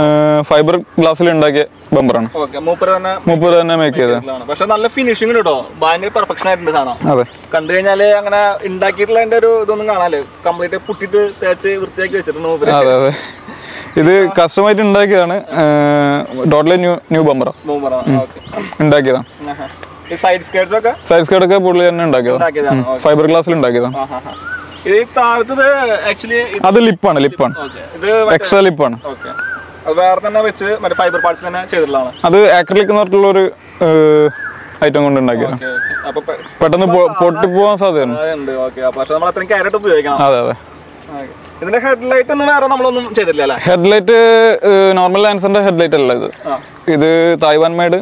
ഫൈബർ ഗ്ലാസ്സിൽ ഉണ്ടാക്കിയ ബമ്പറാണ് ഓക്കെ മൂപ്പര് തന്നെ മുപ്പത് തന്നെ മേക്ക് ചെയ്തത് ചെയ്തിട്ടുള്ളതാണ്. പക്ഷെ നല്ല ഫിനിഷിംഗ് കേട്ടോ ഭയങ്കര പെർഫെക്ഷൻ ആയിട്ടുണ്ട് സാധനം അതെ കണ്ടു കഴിഞ്ഞാല് അങ്ങനെ ഉണ്ടാക്കിയിട്ടുള്ള അതിന്റെ ഒരു ഇതൊന്നും കാണാല് കംപ്ലീറ്റ് പുട്ടിട്ട് തേച്ച് വൃത്തിയാക്കി വെച്ചിട്ടുണ്ട് മൂപ്പര് അതെ അതെ ഇത് കസ്റ്റമായിട്ട് ഉണ്ടാക്കിയതാണ് ടോട്ടലി ന്യൂ ന്യൂ ബമ്പറാണ് ബൂമറ ഓക്കെ ഉണ്ടാക്കിയതാണ് ഈ സൈഡ് സ്കേർട്സ് ഒക്കെ സൈഡ് സ്കേർട്ടൊക്കെ പുള്ളി തന്നെ ഉണ്ടാക്കിയതാണ് ഉണ്ടാക്കിയതാണ് ഫൈബർ ഗ്ലാസ്സിൽ ഉണ്ടാക്കിയതാണ് ഇത് ഈ താഴത്തത് ആക്ച്വലി അത് ലിപ്പാണ് ലിപ്പാണ് ഓക്കെ ഇത് എക്സ്ട്രാ ലിപ്പാണ് ഓക്കെ അത് വേറെ തന്നെ വെച്ച് മറ്റേ ഫൈബർ പാർട്സ് തന്നെ ചെയ്തിട്ടുള്ളതാണ് അത് ആക്രിലിക് എന്ന് പറഞ്ഞിട്ടുള്ള ഒരു ഐറ്റം കൊണ്ട് ഉണ്ടാക്കിയതാണ് ഓക്കെ അപ്പൊ പെ- പെട്ടെന്ന് പൊട്ടി പോകാൻ സാധ്യതയാണ് അതുണ്ട് ഓക്കെ അപ്പൊ പക്ഷെ നമ്മൾ അത്രയും ക്യാരറ്റ് ഉപയോഗിക്കണം അതെ അതെ Okay. ഇതിന്റെ ഹെഡ്ലൈറ്റ് ഒന്നും വേറെ നമ്മളൊന്നും ചെയ്തില്ല അല്ലേ ഹെഡ്ലൈറ്റ് നോർമൽ ലാൻസറിന്റെ ഹെഡ്ലൈറ്റ് അല്ല ഇത് ആ. ഇത് തായ്വാൻ മേഡ്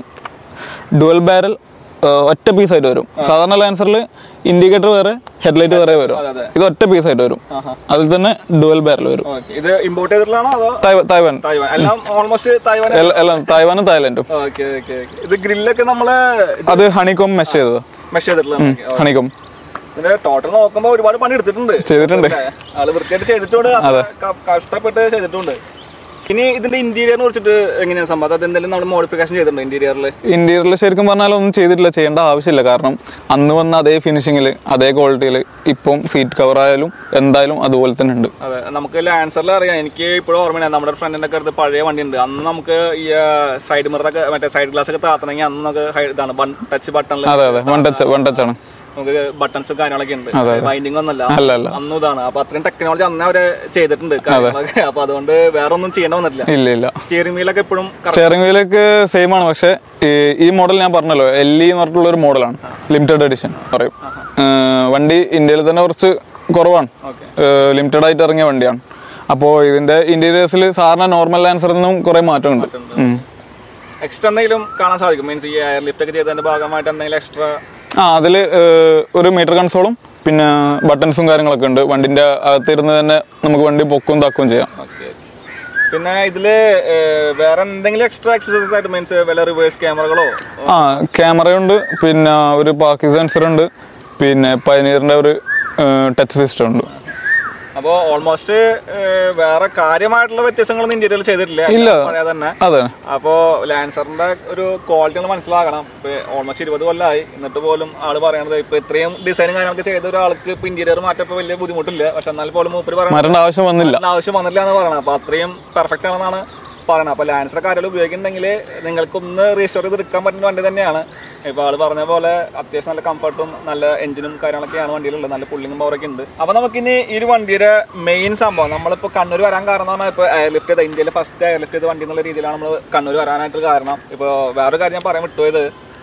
ഡുവൽ ബാരൽ ഒറ്റ പീസ് ആയിട്ട് വരും സാധാരണ ലാൻസറിൽ ഇൻഡിക്കേറ്റർ വേറെ ഹെഡ്ലൈറ്റ് വേറെ വരും അതെ അതെ ഇത് ഒറ്റ പീസ് ആയിട്ട് വരും ആഹാ. അതിൽ തന്നെ ഡുവൽ ബാരൽ വരും ഓക്കെ ഇത് ഇമ്പോർട്ട് ചെയ്തിട്ടുള്ളതാണോ അതോ തായ്വാൻ തായ്വാൻ തായ്വാൻ എല്ലാം ഓൾമോസ്റ്റ് തായ്വാൻ എല്ല- എല്ലാം തായ്വാനും തായ്ലൻഡും ഓക്കെ ഓക്കെ ഇത് ഗ്രില്ലൊക്കെ നമ്മള് അത് ഹണികോം മെഷ് ചെയ്തത് മെഷ് ചെയ്തിട്ടുള്ളതാണ് Okay. ഹണികോം ഇതിന്റെ ടോട്ടൽ നോക്കുമ്പോ ഒരുപാട് പണി എടുത്തിട്ടുണ്ട് ചെയ്തിട്ടുണ്ട് അല്ലേ? ആള് വൃത്തിയായിട്ട് ചെയ്തിട്ടുണ്ട് ക- കഷ്ടപ്പെട്ട് ചെയ്തിട്ടുണ്ട് ഇനി ഇതിന്റെ ഇന്റീരിയറിനെ കുറിച്ചിട്ട് എങ്ങനെയാണ് സംഭവം അത് എന്തെങ്കിലും നമ്മൾ മോഡിഫിക്കേഷൻ ചെയ്തിട്ടുണ്ടോ ഇന്റീരിയറിൽ ഇന്റീരിയറിൽ ശരിക്കും പറഞ്ഞാൽ ഒന്നും ചെയ്തിട്ടില്ല ചെയ്യേണ്ട ആവശ്യമില്ല കാരണം അന്ന് വന്ന അതേ ഫിനിഷിങ്ങിൽ അതേ ക്വാളിറ്റിയിൽ ഇപ്പം സീറ്റ് കവർ ആയാലും എന്തായാലും അതുപോലെ തന്നെ ഉണ്ട് അതെ നമുക്ക് ലാൻസറിൽ അറിയാം എനിക്ക് ഇപ്പോഴും ഓർമ്മയാണ് നമ്മുടെ ഫ്രണ്ടിന്റെ ഒക്കെ അടുത്ത് പഴയ വണ്ടി ഉണ്ട് അന്ന് നമുക്ക് ഈ സൈഡ് മിററൊക്കെ മറ്റേ സൈഡ് ഗ്ലാസ് ഒക്കെ താത്തണമെങ്കിൽ അന്ന് നമുക്ക് ഹൈ- ഇതാണ് ടച്ച് ബട്ടണിൽ അതെ അതെ വൺ ടച്ച് വൺ ടച്ച് ആണ് നമുക്ക് ബട്ടൺസും കാര്യങ്ങളൊക്കെ ഉണ്ട് ബൈൻഡിങ് ഒന്നല്ല അല്ല അല്ല അന്നും ഇതാണ് അപ്പൊ അത്രയും ടെക്നോളജി അന്ന് അവര് ചെയ്തിട്ടുണ്ട് കാര്യങ്ങളൊക്കെ അപ്പൊ അതുകൊണ്ട് വേറെ ഒന്നും ചെയ്യേണ്ട വന്നിട്ടില്ല ഇല്ല ഇല്ല സ്റ്റിയറിംഗ് വീലൊക്കെ എപ്പോഴും സ്റ്റിയറിംഗ് വീലൊക്കെ സെയിം ആണ് പക്ഷേ ഈ- ഈ മോഡൽ ഞാൻ പറഞ്ഞല്ലോ എൽ ഇ എന്ന് പറഞ്ഞിട്ടുള്ള ഒരു മോഡലാണ് ലിമിറ്റഡ് എഡിഷൻ പറയും ഏർ വണ്ടി ഇന്ത്യയിൽ തന്നെ കുറച്ച് കുറവാണ് ഓക്കെ ലിമിറ്റഡ് ആയിട്ട് ഇറങ്ങിയ വണ്ടിയാണ് അപ്പോൾ ഇതിന്റെ ഇന്റീരിയേഴ്സിൽ സാധാരണ നോർമൽ ലാൻസറിൽ നിന്നും കുറെ മാറ്റമുണ്ട് ഉം. എക്സ്ട്രാ എന്തെങ്കിലും കാണാൻ സാധിക്കും മീൻസ് ഈ എയർ ലിഫ്റ്റ് ഒക്കെ ചെയ്തതിന്റെ ഭാഗമായിട്ട് എന്തെങ്കിലും എക്സ്ട്രാ ആ അതിൽ ഒരു മീറ്റർ കൺസോളും പിന്നെ ബട്ടൺസും കാര്യങ്ങളൊക്കെ ഉണ്ട് വണ്ടിന്റെ അകത്തിരുന്ന് തന്നെ നമുക്ക് വണ്ടി പൊക്കും താക്കുകയും ചെയ്യാം ഓക്കെ പിന്നെ ഇതില് ഏർ, വേറെ എന്തെങ്കിലും എക്സ്ട്രാ എക്സസൈസ് ആയിട്ട് മീൻസ് വല്ല റിവേഴ്സ് ക്യാമറകളോ ആ ക്യാമറയുണ്ട് പിന്നെ ഒരു പാർക്ക് സെൻസർ ഉണ്ട് പിന്നെ പയനീറിന്റെ ഒരു ടച്ച് സിസ്റ്റം ഉണ്ട് അപ്പോൾ ഓൾമോസ്റ്റ് വേറെ കാര്യമായിട്ടുള്ള വ്യത്യാസങ്ങളൊന്നും ഇന്ത്യയിൽ ചെയ്തിട്ടില്ല ഇല്ല. എല്ലാം പഴയ തന്നെ അതെ അപ്പോൾ ലാൻസറിന്റെ ഒരു ക്വാളിറ്റി നമ്മൾ മനസ്സിലാക്കണം ഇപ്പൊ ഓൾമോസ്റ്റ് ഇരുപത് കൊല്ലമായി എന്നിട്ട് പോലും ആള് പറയണത് ഇപ്പൊ ഇത്രയും ഡിസൈനും കാര്യങ്ങളൊക്കെ ചെയ്ത ഒരാൾക്ക് ഇപ്പൊ ഇന്റീരിയർ മാറ്റപ്പോ വലിയ ബുദ്ധിമുട്ടില്ല പക്ഷെ എന്നാൽ പോലും മൂപ്പര് പറയണത് മാറ്റേണ്ട ആവശ്യം വന്നില്ല അതിന് ആവശ്യം വന്നില്ല എന്ന് പറയണം അപ്പൊ അത്രയും പെർഫെക്റ്റ് ആണെന്നാണ് പറയണത് അപ്പൊ ലാൻസർ കാര്യങ്ങൾ ഉപയോഗിക്കുന്നുണ്ടെങ്കിൽ നിങ്ങൾക്ക് ഒന്ന് റീസ്റ്റോർ ചെയ്ത് എടുക്കാൻ പറ്റുന്ന വണ്ടി തന്നെയാണ് ഇപ്പൊ ആള് പറഞ്ഞ പോലെ അത്യാവശ്യം നല്ല കംഫർട്ടും നല്ല എഞ്ചിനും കാര്യങ്ങളൊക്കെയാണ് വണ്ടിയിലുള്ളത് നല്ല പുള്ളിങ്ങും പവറൊക്കെ ഉണ്ട് അപ്പൊ നമുക്കിനി ഈ ഒരു വണ്ടിയുടെ മെയിൻ സംഭവം നമ്മളിപ്പോ കണ്ണൂർ വരാൻ കാരണം എന്ന് പറഞ്ഞാൽ ഇപ്പൊ എയർലിഫ്റ്റ് ചെയ്ത ഇന്ത്യയിലെ ഫസ്റ്റ് എയർലിഫ്റ്റ് ചെയ്ത വണ്ടി എന്നുള്ള രീതിയിലാണ് നമ്മൾ കണ്ണൂർ വരാനായിട്ട് കാരണം ഇപ്പൊ വേറൊരു കാര്യം ഞാൻ പറയാൻ വിട്ടുപോയത്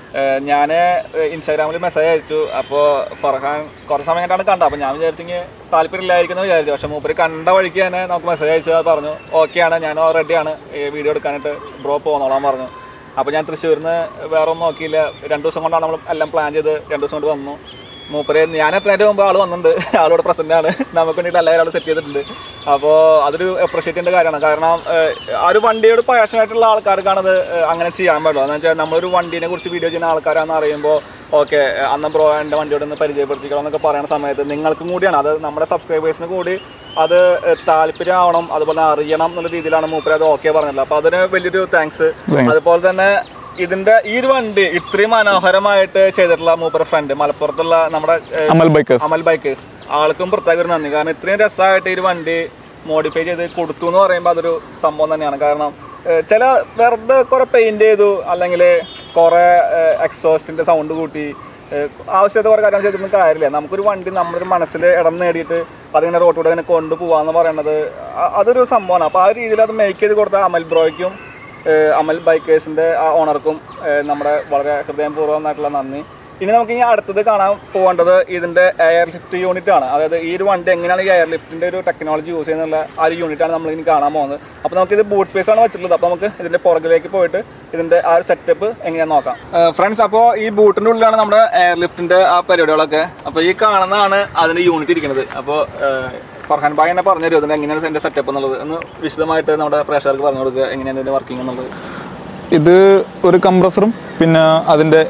ഞാൻ ഇൻസ്റ്റാഗ്രാമിൽ മെസ്സേജ് അയച്ചു അപ്പോൾ ഫർഹാൻ കുറച്ച് സമയം കഴിഞ്ഞാണ് കണ്ടത് അപ്പോൾ ഞാൻ വിചാരിച്ചെങ്കിൽ താല്പര്യമില്ലായിരിക്കുന്നു വിചാരിച്ചു പക്ഷെ മൂപ്പര് കണ്ട വഴിക്ക് തന്നെ നമുക്ക് മെസ്സേജ് അയച്ചു അത് പറഞ്ഞു ഓക്കെയാണ് ഞാൻ റെഡിയാണ് വീഡിയോ എടുക്കാനായിട്ട് ബ്രോ പോന്നോളാൻ പറഞ്ഞു അപ്പോൾ ഞാൻ തൃശ്ശൂരിൽ നിന്ന് വേറെ ഒന്നും നോക്കിയില്ല രണ്ട് ദിവസം കൊണ്ടാണ് നമ്മൾ എല്ലാം പ്ലാൻ ചെയ്ത് രണ്ട് ദിവസം കൊണ്ട് വന്നു മൂപ്പര് ഞാൻ എത്രയായിട്ട് മുമ്പ് ആൾ വന്നിട്ടുണ്ട് ആളോട് പ്രസന്റ് ആണ് നമുക്ക് വേണ്ടിയിട്ട് എല്ലാവരും ആൾ സെറ്റ് ചെയ്തിട്ടുണ്ട് അപ്പോൾ അതൊരു അപ്രീഷിയേറ്റ് ചെയ്യേണ്ട കാര്യമാണ് കാരണം ഏഹ്, ആ ഒരു വണ്ടിയോട് passionate ആയിട്ടുള്ള ആൾക്കാർക്കാണ് അത് ഏഹ്, അങ്ങനെ ചെയ്യാൻ പാടുള്ളൂ എന്ന് വെച്ചാൽ നമ്മളൊരു വണ്ടീനെ കുറിച്ച് വീഡിയോ ചെയ്യുന്ന ആൾക്കാരാണെന്ന് അറിയുമ്പോൾ ഓക്കെ അന്ന് ബ്രോ എൻ്റെ വണ്ടിയോട് ഒന്ന് പരിചയപ്പെടുത്തിക്കണം എന്നൊക്കെ പറയുന്ന സമയത്ത് നിങ്ങൾക്കും കൂടിയാണ് അത് നമ്മുടെ സബ്സ്ക്രൈബേഴ്സിന് കൂടി അത് ഏഹ്, താല്പര്യമാവണം അതുപോലെ അറിയണം എന്നുള്ള രീതിയിലാണ് മൂപ്പര് അത് ഓക്കെ പറഞ്ഞത് അപ്പോൾ അതിന് വലിയൊരു താങ്ക്സ് അതുപോലെ തന്നെ ഇതിന്റെ ഈ ഒരു വണ്ടി ഇത്രയും മനോഹരമായിട്ട് ചെയ്തിട്ടുള്ള മൂപ്പർ ഫ്രണ്ട് മലപ്പുറത്തുള്ള നമ്മുടെ ഏഹ്, അമൽ ബൈക്കേഴ്സ് അമൽ ബൈക്കേഴ്സ് ആൾക്കും പ്രത്യേക ഒരു നന്ദി കാരണം ഇത്രയും രസമായിട്ട് ഈ ഒരു വണ്ടി മോഡിഫൈ ചെയ്ത് കൊടുത്തു എന്ന് പറയുമ്പോൾ അതൊരു സംഭവം തന്നെയാണ് കാരണം ഏഹ്, ചില വെറുതെ കുറെ പെയിന്റ് ചെയ്തു അല്ലെങ്കിൽ കുറെ എക്സോസ്റ്റിന്റെ സൗണ്ട് കൂട്ടി ഏഹ്, ആവശ്യത്തെ കുറെ കാര്യം ചെയ്തിട്ടൊന്നും കാര്യമില്ല നമുക്കൊരു വണ്ടി നമ്മുടെ ഒരു മനസ്സിൽ ഇടം നേടിയിട്ട് അതിങ്ങനെ റോട്ടിലൂടെ ഇങ്ങനെ കൊണ്ടുപോകാന്ന് പറയുന്നത് അ- അതൊരു സംഭവമാണ് അപ്പോൾ ആ രീതിയിൽ അത് മേക്ക് ചെയ്ത് കൊടുത്ത അമൽ ബ്രോയ്ക്കും ഏഹ് അമൽ ബൈക്കേഴ്സിന്റെ ആ ഓണർക്കും ഏഹ് നമ്മുടെ വളരെ ഹൃദയപൂർവ്വമായിട്ടുള്ള നന്ദി ഇനി നമുക്ക് ഇനി അടുത്തത് കാണാൻ പോകേണ്ടത് ഇതിന്റെ എയർ ലിഫ്റ്റ് യൂണിറ്റ് ആണ് അതായത് ഈ ഒരു വണ്ടി എങ്ങനെയാണ് ഈ എയർ ലിഫ്റ്റിന്റെ ഒരു ടെക്നോളജി യൂസ് ചെയ്യുന്നുള്ള ആ ഒരു യൂണിറ്റ് ആണ് നമ്മൾ ഇനി കാണാൻ പോകുന്നത് അപ്പോൾ നമുക്ക് ഇത് ബൂട്ട് സ്പേസ് ആണ് വെച്ചിട്ടുള്ളത് അപ്പോൾ നമുക്ക് ഇതിന്റെ പുറകിലേക്ക് പോയിട്ട് ഇതിന്റെ ആ ഒരു സെറ്റപ്പ് എങ്ങനെയാന്ന് നോക്കാം ഫ്രണ്ട്സ് അപ്പോൾ ഈ ബൂട്ടിന്റെ ഉള്ളിലാണ് നമ്മുടെ എയർ ലിഫ്റ്റിന്റെ ആ പരിപാടികളൊക്കെ അപ്പോൾ ഈ കാണുന്നതാണ് അതിന്റെ യൂണിറ്റ് ഇരിക്കുന്നത് അപ്പോൾ ഫർഹാൻ ഭായ് എന്നെ പറഞ്ഞു തരും അതിന്റെ എങ്ങനെയാണ് ഇതിന്റെ സെറ്റപ്പ് എന്നുള്ളത് ഒന്ന് വിശദമായിട്ട് നമ്മുടെ പ്രേക്ഷകർക്ക് പറഞ്ഞു കൊടുക്കുക എങ്ങനെയാണ് ഇതിന്റെ വർക്കിംഗ് എന്നുള്ളത് ഇത് ഒരു കംപ്രസറും പിന്നെ അതിന്റെ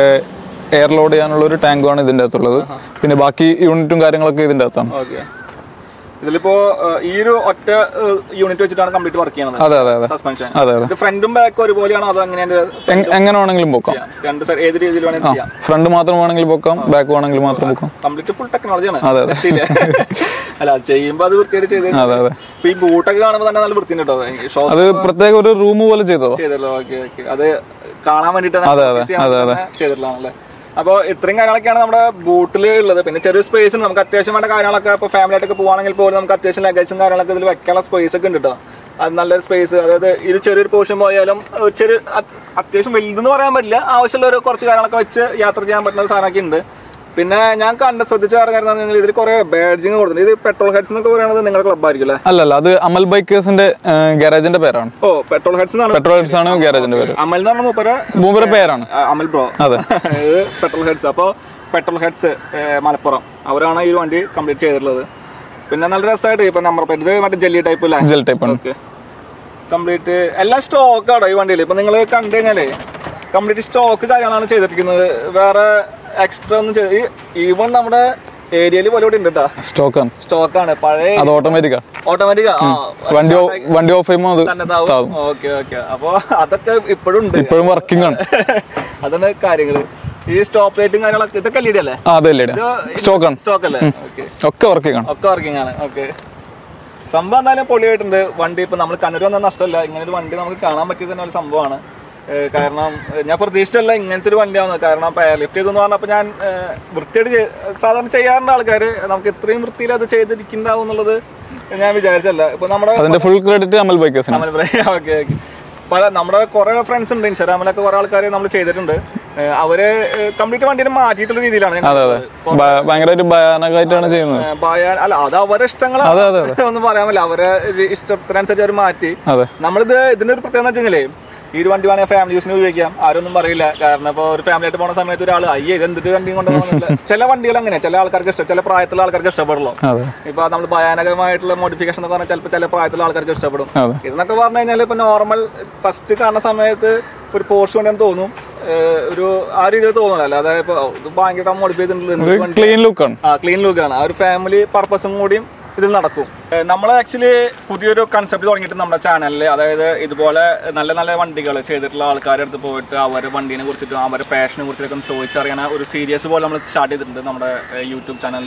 എയർ ലോഡ് ചെയ്യാനുള്ള ഒരു ടാങ്കുമാണ് ഇതിന്റെ അകത്തുള്ളത് പിന്നെ ബാക്കി യൂണിറ്റും കാര്യങ്ങളൊക്കെ ഇതിന്റെ അകത്താണ് ഓക്കെ ഇതിലിപ്പോ ഏഹ്, ഈ ഒരു ഒറ്റ യൂണിറ്റ് വെച്ചിട്ടാണ് കംപ്ലീറ്റ് വർക്ക് ചെയ്യുന്നത് അതെ അതെ അതെ സസ്പെൻഷൻ അതെ അതെ ഇത് ഫ്രണ്ടും ബാക്കും ഒരുപോലെയാണോ അതോ എങ്ങനെയാണ് എങ്- എങ്ങനെ വേണമെങ്കിലും പോക്കാം ചെയ്യാം? രണ്ട് സൈഡ് ഏത് രീതിയിൽ വേണമെങ്കിലും ചെയ്യാം ഫ്രണ്ട് മാത്രം വേണമെങ്കിൽ പോക്കാം ബാക്ക് വേണമെങ്കിൽ മാത്രം പോക്കാം കംപ്ലീറ്റ് ഫുൾ ടെക്നോളജിയാണ് അതെ, അതെ. അല്ല അത് ചെയ്യുമ്പോ അത് വൃത്തിയായിട്ട് ചെയ്ത് അതെ അതെ ഇപ്പൊ ഈ ബൂട്ടൊക്കെ കാണുമ്പോൾ തന്നെ നല്ല വൃത്തിയുണ്ട് കേട്ടോ ഷോ അത് പ്രത്യേക ഒരു റൂം പോലെ ചെയ്തതോ ചെയ്തല്ലോ ഓക്കെ ഓക്കെ അത് കാണാൻ വേണ്ടിട്ടാണ് അതെ, അതെ, അതെ, അതെ. ചെയ്തിട്ടുള്ളതാണല്ലേ അപ്പോൾ ഇത്രയും കാര്യങ്ങളൊക്കെയാണ് നമ്മുടെ ബൂട്ടിൽ ഉള്ളത് പിന്നെ ചെറിയ സ്പേസ് നമുക്ക് അത്യാവശ്യം വേണ്ട കാര്യങ്ങളൊക്കെ ഇപ്പോൾ ഫാമിലി ആയിട്ടൊക്കെ പോകുകയാണെങ്കിൽ പോലും നമുക്ക് അത്യാവശ്യം ലഗേജും കാര്യങ്ങളൊക്കെ ഇതിൽ വെക്കാനുള്ള സ്പേസ് ഒക്കെ ഉണ്ട് കേട്ടോ അത് നല്ല സ്പേസ് അതായത് ഇത് ചെറിയൊരു പോർഷൻ പോയാലും ഒരു ചെറിയ അത് അത്യാവശ്യം വലുതെന്ന് പറയാൻ പറ്റില്ല ആവശ്യമുള്ള ഒരു കുറച്ച് കാര്യങ്ങളൊക്കെ വെച്ച് യാത്ര ചെയ്യാൻ പറ്റുന്ന സാധനമൊക്കെ ഉണ്ട് പിന്നെ ഞാൻ കണ്ട ശ്രദ്ധിച്ച വേറെ കാര്യം എന്താണെന്ന് ഇതിൽ കുറേ ബാഡ്ജിങ് കൊടുത്തിട്ടുണ്ട് ഇത് പെട്രോൾ ഹെഡ്സ് എന്നൊക്കെ പറയുന്നത് നിങ്ങളുടെ ക്ലബ്ബായിരിക്കും അല്ലേ അല്ലല്ല അത് അമൽ ബൈക്കേഴ്സിന്റെ ഗാരേജിന്റെ പേരാണ് ഓ പെട്രോൾ ഹെഡ്സ് എന്നാണ് പെട്രോൾ ഹെഡ്സ് ആണ് ഗാരേജിന്റെ പേര് അമൽ എന്ന് പറഞ്ഞ മൂപ്പര മൂപ്പരെ പേരാണ് ആ, അമൽ ബ്രോ അതെ. ഇത് പെട്രോൾ ഹെഡ്സ് അപ്പോൾ പെട്രോൾ ഹെഡ്സ് മലപ്പുറം അവരാണ് ഈ വണ്ടി കംപ്ലീറ്റ് ചെയ്തിട്ടുള്ളത് പിന്നെ നല്ല രസമായിട്ട് ഇപ്പൊ നമ്പർ പ്ലേറ്റ് ഇത് മറ്റേ ജെല്ലി ടൈപ്പ് അല്ലേ ജെൽ ടൈപ്പ് ആണ് ഓക്കെ കംപ്ലീറ്റ് എല്ലാം സ്റ്റോക്കാണ് ഈ വണ്ടിയിൽ ഇപ്പൊ നിങ്ങൾ കണ്ടു കഴിഞ്ഞാലേ കംപ്ലീറ്റ് സ്റ്റോക്ക് കാര്യങ്ങളാണ് ചെയ്തിരിക്കുന്നത് വേറെ എക്സ്ട്രാ ഒന്നും ചെയ്ത് ഈവൺ നമ്മുടെ ഏരിയയിൽ പോലെ ഇവിടെ ഉണ്ട് കേട്ടോ സ്റ്റോക്കാണ് സ്റ്റോക്കാണ് പഴയ അത് ഓട്ടോമാറ്റിക്കാ ഓട്ടോമാറ്റിക് വണ്ടി ഓ- വണ്ടി ഓഫ് ചെയ്യുമ്പോൾ അത് തന്നെ താവും ഓക്കെ ഓക്കെ അപ്പൊ അതൊക്കെ ഇപ്പോഴും ഉണ്ട് ഇപ്പോഴും വർക്കിംഗ് ആണ് അതാണ് കാര്യങ്ങള് ഈ സ്റ്റോപ്പ് ലൈറ്റും കാര്യങ്ങളൊക്കെ ഇതൊക്കെ എൽ അല്ലേ ആ അതല്ലേ സ്റ്റോക്കാണ് സ്റ്റോക്ക് അല്ലേ ഓക്കെ ഒക്കെ വർക്കിംഗ് ആണ് ഒക്കെ വർക്കിംഗ് ആണ് ഓക്കെ സംഭവം എന്തായാലും പൊളിയായിട്ടുണ്ട് വണ്ടി ഇപ്പൊ നമ്മൾ കണ്ണൂർ വന്ന നഷ്ടമല്ല ഇങ്ങനെ ഒരു വണ്ടി നമുക്ക് കാണാൻ പറ്റിയത് തന്നെ ഒരു സംഭവമാണ് ഏഹ് കാരണം ഏഹ് ഞാൻ പ്രതീക്ഷിച്ചല്ല ഇങ്ങനത്തെ ഒരു വണ്ടിയാവുന്നത് കാരണം ഇപ്പൊ എയർ ലിഫ്റ്റ് ചെയ്തെന്ന് പറഞ്ഞപ്പോൾ ഞാൻ ഏഹ് വൃത്തിയായിട്ട് ചെയ്- സാധാരണ ചെയ്യാറുണ്ട് ആൾക്കാർ നമുക്ക് ഇത്രയും വൃത്തിയിൽ അത് ചെയ്തിരിക്കുന്നുണ്ടാവും എന്നുള്ളത് ഞാൻ വിചാരിച്ചല്ല ഇപ്പൊ നമ്മുടെ അതിന്റെ ഫുൾ ക്രെഡിറ്റ് അമൽ ബൈക്കേഴ്സിന് അമൽ ഇബ്രാഹിം ഓക്കെ ഓക്കെ പല നമ്മുടെ കുറെ ഫ്രണ്ട്സ് ഉണ്ട് ഇൻസ്റ്റാഗ്രാമിലൊക്കെ കുറെ ആൾക്കാർ നമ്മൾ ചെയ്തിട്ടുണ്ട് ഏഹ് അവര് കംപ്ലീറ്റ് വണ്ടിനെ മാറ്റിയിട്ടുള്ള രീതിയിലാണ് ഞാൻ അതെ അതെ കണ്ടത്. ഭ- ഭയങ്കരമായിട്ട് ഭയാനകമായിട്ടാണ് ചെയ്യുന്നത് ഏഹ് ഭയ- അല്ല അത് അവരെ ഇഷ്ടങ്ങളാണ് അതെ, അതെ, ഒന്നും പറയാൻ പറ്റില്ല അവരെ ഒരു ഇഷ്ടത്തിനനുസരിച്ച് അവർ മാറ്റി അതെ നമ്മളിത് ഇതിന്റെ ഒരു പ്രത്യേകത എന്ന് വെച്ചാലേ ഈ ഒരു വണ്ടി വേണമെങ്കിൽ ഫാമിലി യൂസിന് ഉപയോഗിക്കാം ആരൊന്നും പറയില്ല കാരണം ഇപ്പോൾ ഒരു ഫാമിലി ആയിട്ട് പോകുന്ന സമയത്ത് ഒരാൾ അയ്യേ ഇത് എന്തിട്ട് വണ്ടിയും കൊണ്ട് പോകുന്നില്ല ചില വണ്ടികൾ അങ്ങനെ ചില ആൾക്കാർക്ക് ഇഷ്ടം ചില പ്രായത്തിലുള്ള ആൾക്കാർക്ക് ഇഷ്ടപ്പെടുള്ളൂ അതെ ഇപ്പൊ നമ്മൾ ഭയാനകമായിട്ടുള്ള മോഡിഫിക്കേഷൻ എന്ന് പറഞ്ഞാൽ ചിലപ്പോൾ ചില പ്രായത്തിലുള്ള ആൾക്കാർക്ക് ഇഷ്ടപ്പെടും അതെ ഇതെന്നൊക്കെ പറഞ്ഞു കഴിഞ്ഞാൽ ഇപ്പൊ നോർമൽ ഫസ്റ്റ് കാണുന്ന സമയത്ത് ഒരു പോസ്റ്റ് കൊണ്ടെന്ന് തോന്നും ഏഹ് ഒരു ആ രീതിയിൽ തോന്നില്ല അല്ലാതെ ഇപ്പൊ ഓ, ഇത് ഭയങ്കര മോഡിഫൈ ചെയ്തിട്ടുണ്ട് ഒരു ക്ലീൻ ലുക്കാണ് ആ ക്ലീൻ ലുക്കാണ് ആ ഒരു ഫാമിലി പർപ്പസും കൂടിയും ഇതിൽ നടക്കും നമ്മൾ ആക്ച്വലി പുതിയൊരു കൺസെപ്റ്റ് തുടങ്ങിയിട്ട് നമ്മുടെ ചാനലിൽ അതായത് ഇതുപോലെ നല്ല നല്ല വണ്ടികൾ ചെയ്തിട്ടുള്ള ആൾക്കാരുടെ അടുത്ത് പോയിട്ട് അവരുടെ വണ്ടീനെ കുറിച്ചിട്ടും അവരുടെ പാഷനെ കുറിച്ചിട്ടൊക്കെ ഒന്ന് ചോദിച്ചറിയണ ഒരു സീരീസ് പോലെ നമ്മൾ സ്റ്റാർട്ട് ചെയ്തിട്ടുണ്ട് നമ്മുടെ യൂട്യൂബ് ചാനലിൽ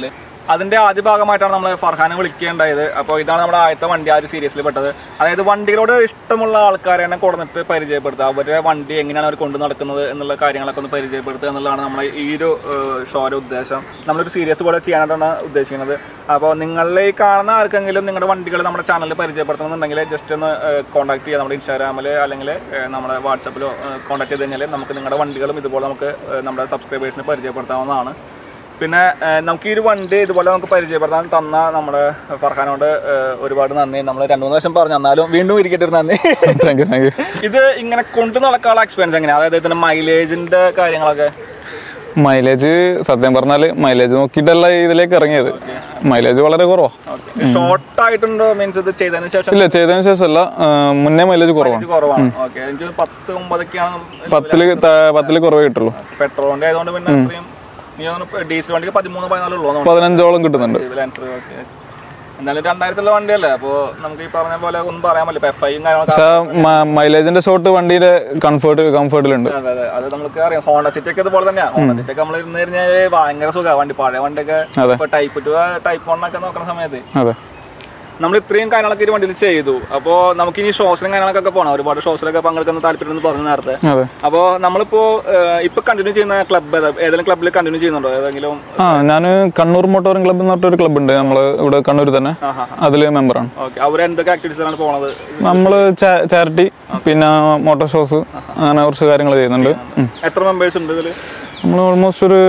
അതിന്റെ ആദ്യ ഭാഗമായിട്ടാണ് നമ്മൾ ഫർഹാനെ വിളിക്കേണ്ടായത് അപ്പോൾ ഇതാണ് നമ്മുടെ ആദ്യത്തെ വണ്ടി ആ ഒരു സീരീസിൽ പെട്ടത് അതായത് വണ്ടികളോട് ഇഷ്ടമുള്ള ആൾക്കാരെ കൊടുത്തിട്ട് പരിചയപ്പെടുത്തുക അവരുടെ വണ്ടി എങ്ങനെയാണ് അവർ കൊണ്ടു നടക്കുന്നത് എന്നുള്ള കാര്യങ്ങളൊക്കെ ഒന്ന് പരിചയപ്പെടുത്തുക എന്നുള്ളതാണ് നമ്മുടെ ഈ ഒരു ഷോയുടെ ഉദ്ദേശം നമ്മളൊരു സീരീസ് പോലെ ചെയ്യാനായിട്ടാണ് ഉദ്ദേശിക്കുന്നത് അപ്പോൾ നിങ്ങളെ ഈ കാണുന്ന ആർക്കെങ്കിലും നിങ്ങളുടെ വണ്ടികൾ നമ്മുടെ ചാനലിൽ പരിചയപ്പെടുത്തണമെന്നുണ്ടെങ്കിൽ ജസ്റ്റ് ഒന്ന് കോൺടാക്ട് ചെയ്യുക നമ്മുടെ ഇൻസ്റ്റാഗ്രാമിൽ അല്ലെങ്കിൽ ഏഹ്, നമ്മുടെ വാട്സപ്പിലോ കോൺടാക്ട് ചെയ്ത് കഴിഞ്ഞാൽ നമുക്ക് നിങ്ങളുടെ വണ്ടികളും ഇതുപോലെ നമുക്ക് ഏഹ്, നമ്മുടെ സബ്സ്ക്രൈബേഴ്സിന് പരിചയപ്പെടുത്താവുന്നതാണ് പിന്നെ ഏഹ്, നമുക്ക് ഈ ഒരു വണ്ടി ഇതുപോലെ നമുക്ക് പരിചയപ്പെടുത്താൻ തന്ന നമ്മുടെ ഫർഹാനോട് ഏഹ്, ഒരുപാട് നന്ദി നമ്മൾ രണ്ടു മൂന്ന് പ്രാവശ്യം പറഞ്ഞു എന്നാലും വീണ്ടും ഇരിക്കട്ടെ ഒരു നന്ദി താങ്ക് യു താങ്ക് യു ഇത് ഇങ്ങനെ കൊണ്ടു നടക്കാനുള്ള എക്സ്പീരിയൻസ് എങ്ങനെയാണ് അതായത് ഇതിന്റെ മൈലേജിന്റെ കാര്യങ്ങളൊക്കെ മൈലേജ് സത്യം പറഞ്ഞാല് മൈലേജ് നോക്കിയിട്ടല്ല ഇതിലേക്ക് ഇറങ്ങിയത് മൈലേജ് വളരെ കുറവാ ഷോർട്ട് ആയിട്ടുണ്ടോ മീൻസ് ഇത് ചെയ്തതിന് ശേഷം ഇല്ല ചെയ്തതിന് ശേഷമല്ല ആ, മുന്നേ മൈലേജ് കുറവാണ് ഇത് കുറവാണ് ഓക്കെ എനിക്ക് പത്ത് ഒമ്പതൊക്കെയാണ് പത്തില് താ- പത്തില് കുറവേ കിട്ടുള്ളൂ പെട്രോളിന്റെ ആയതുകൊണ്ട് പിന്നെ അത്രയും ഡീസൽ വണ്ടിക്ക് പതിമൂന്ന് പതിനാലുള്ളൂ പതിനഞ്ചോളം കിട്ടുന്നുണ്ട് ലാൻസർ ഓക്കെ എന്നാലും രണ്ടായിരത്തിലുള്ള വണ്ടിയല്ലേ അപ്പോൾ നമുക്ക് ഈ പറഞ്ഞ പോലെ ഒന്നും പറയാൻ പറ്റില്ല എഫ് ഐയും കാര്യങ്ങളൊക്കെ പക്ഷെ മൈലേജിന്റെ ഷോട്ട് വണ്ടിയുടെ കംഫർട്ട് കംഫർട്ടിലുണ്ട് അതെ അതെ അത് നമുക്ക് അറിയാം ഹോണ്ട സിറ്റി ഒക്കെ ഇതുപോലെ തന്നെയാണ് ഹോണ്ട സിറ്റി ഒക്കെ നമ്മൾ ഇരുന്ന് കഴിഞ്ഞാൽ ഭയങ്കര സുഖമാണ് വണ്ടി പഴയ വണ്ടിയൊക്കെ അതെ. ഇപ്പൊ ടൈപ്പ് ടു ടൈപ്പ് വൺ ഒക്കെ നോക്കുന്ന സമയത്ത് അതെ നമ്മൾ ഇത്രയും കാര്യങ്ങളൊക്കെ ഈ വണ്ടിയിൽ ചെയ്തു അപ്പോൾ നമുക്ക് ഇനി ഷോസിലും കാര്യങ്ങളൊക്കെ പോകണം ഒരുപാട് ഷോസിലൊക്കെ പങ്കെടുക്കുന്ന താല്പര്യം എന്ന് പറഞ്ഞു നേരത്തെ അതെ അപ്പോൾ നമ്മളിപ്പോ ഏഹ്, ഇപ്പൊ കണ്ടിന്യൂ ചെയ്യുന്ന ക്ലബ്ബ് ഏതെങ്കിലും ക്ലബ്ബിൽ കണ്ടിന്യൂ ചെയ്യുന്നുണ്ടോ ഏതെങ്കിലും ആ ഞാൻ കണ്ണൂർ മോട്ടോറിംഗ് ക്ലബ്ബ് എന്ന് പറഞ്ഞൊരു ക്ലബ്ബ് ഉണ്ട് നമ്മള് ഇവിടെ കണ്ണൂർ തന്നെ ആഹാ അതില് മെമ്പറാണ് ഓക്കെ അവർ എന്തൊക്കെ ആക്ടിവിറ്റീസിലാണ് പോണത് നമ്മള് ചാരിറ്റി പിന്നെ മോട്ടോർ ഷോസ് അങ്ങനെ കുറച്ച് കാര്യങ്ങൾ ചെയ്യുന്നുണ്ട് ഉം. എത്ര മെമ്പേഴ്സ് ഉണ്ട് ഇതിൽ നമ്മൾ ഓൾമോസ്റ്റ് ഒരു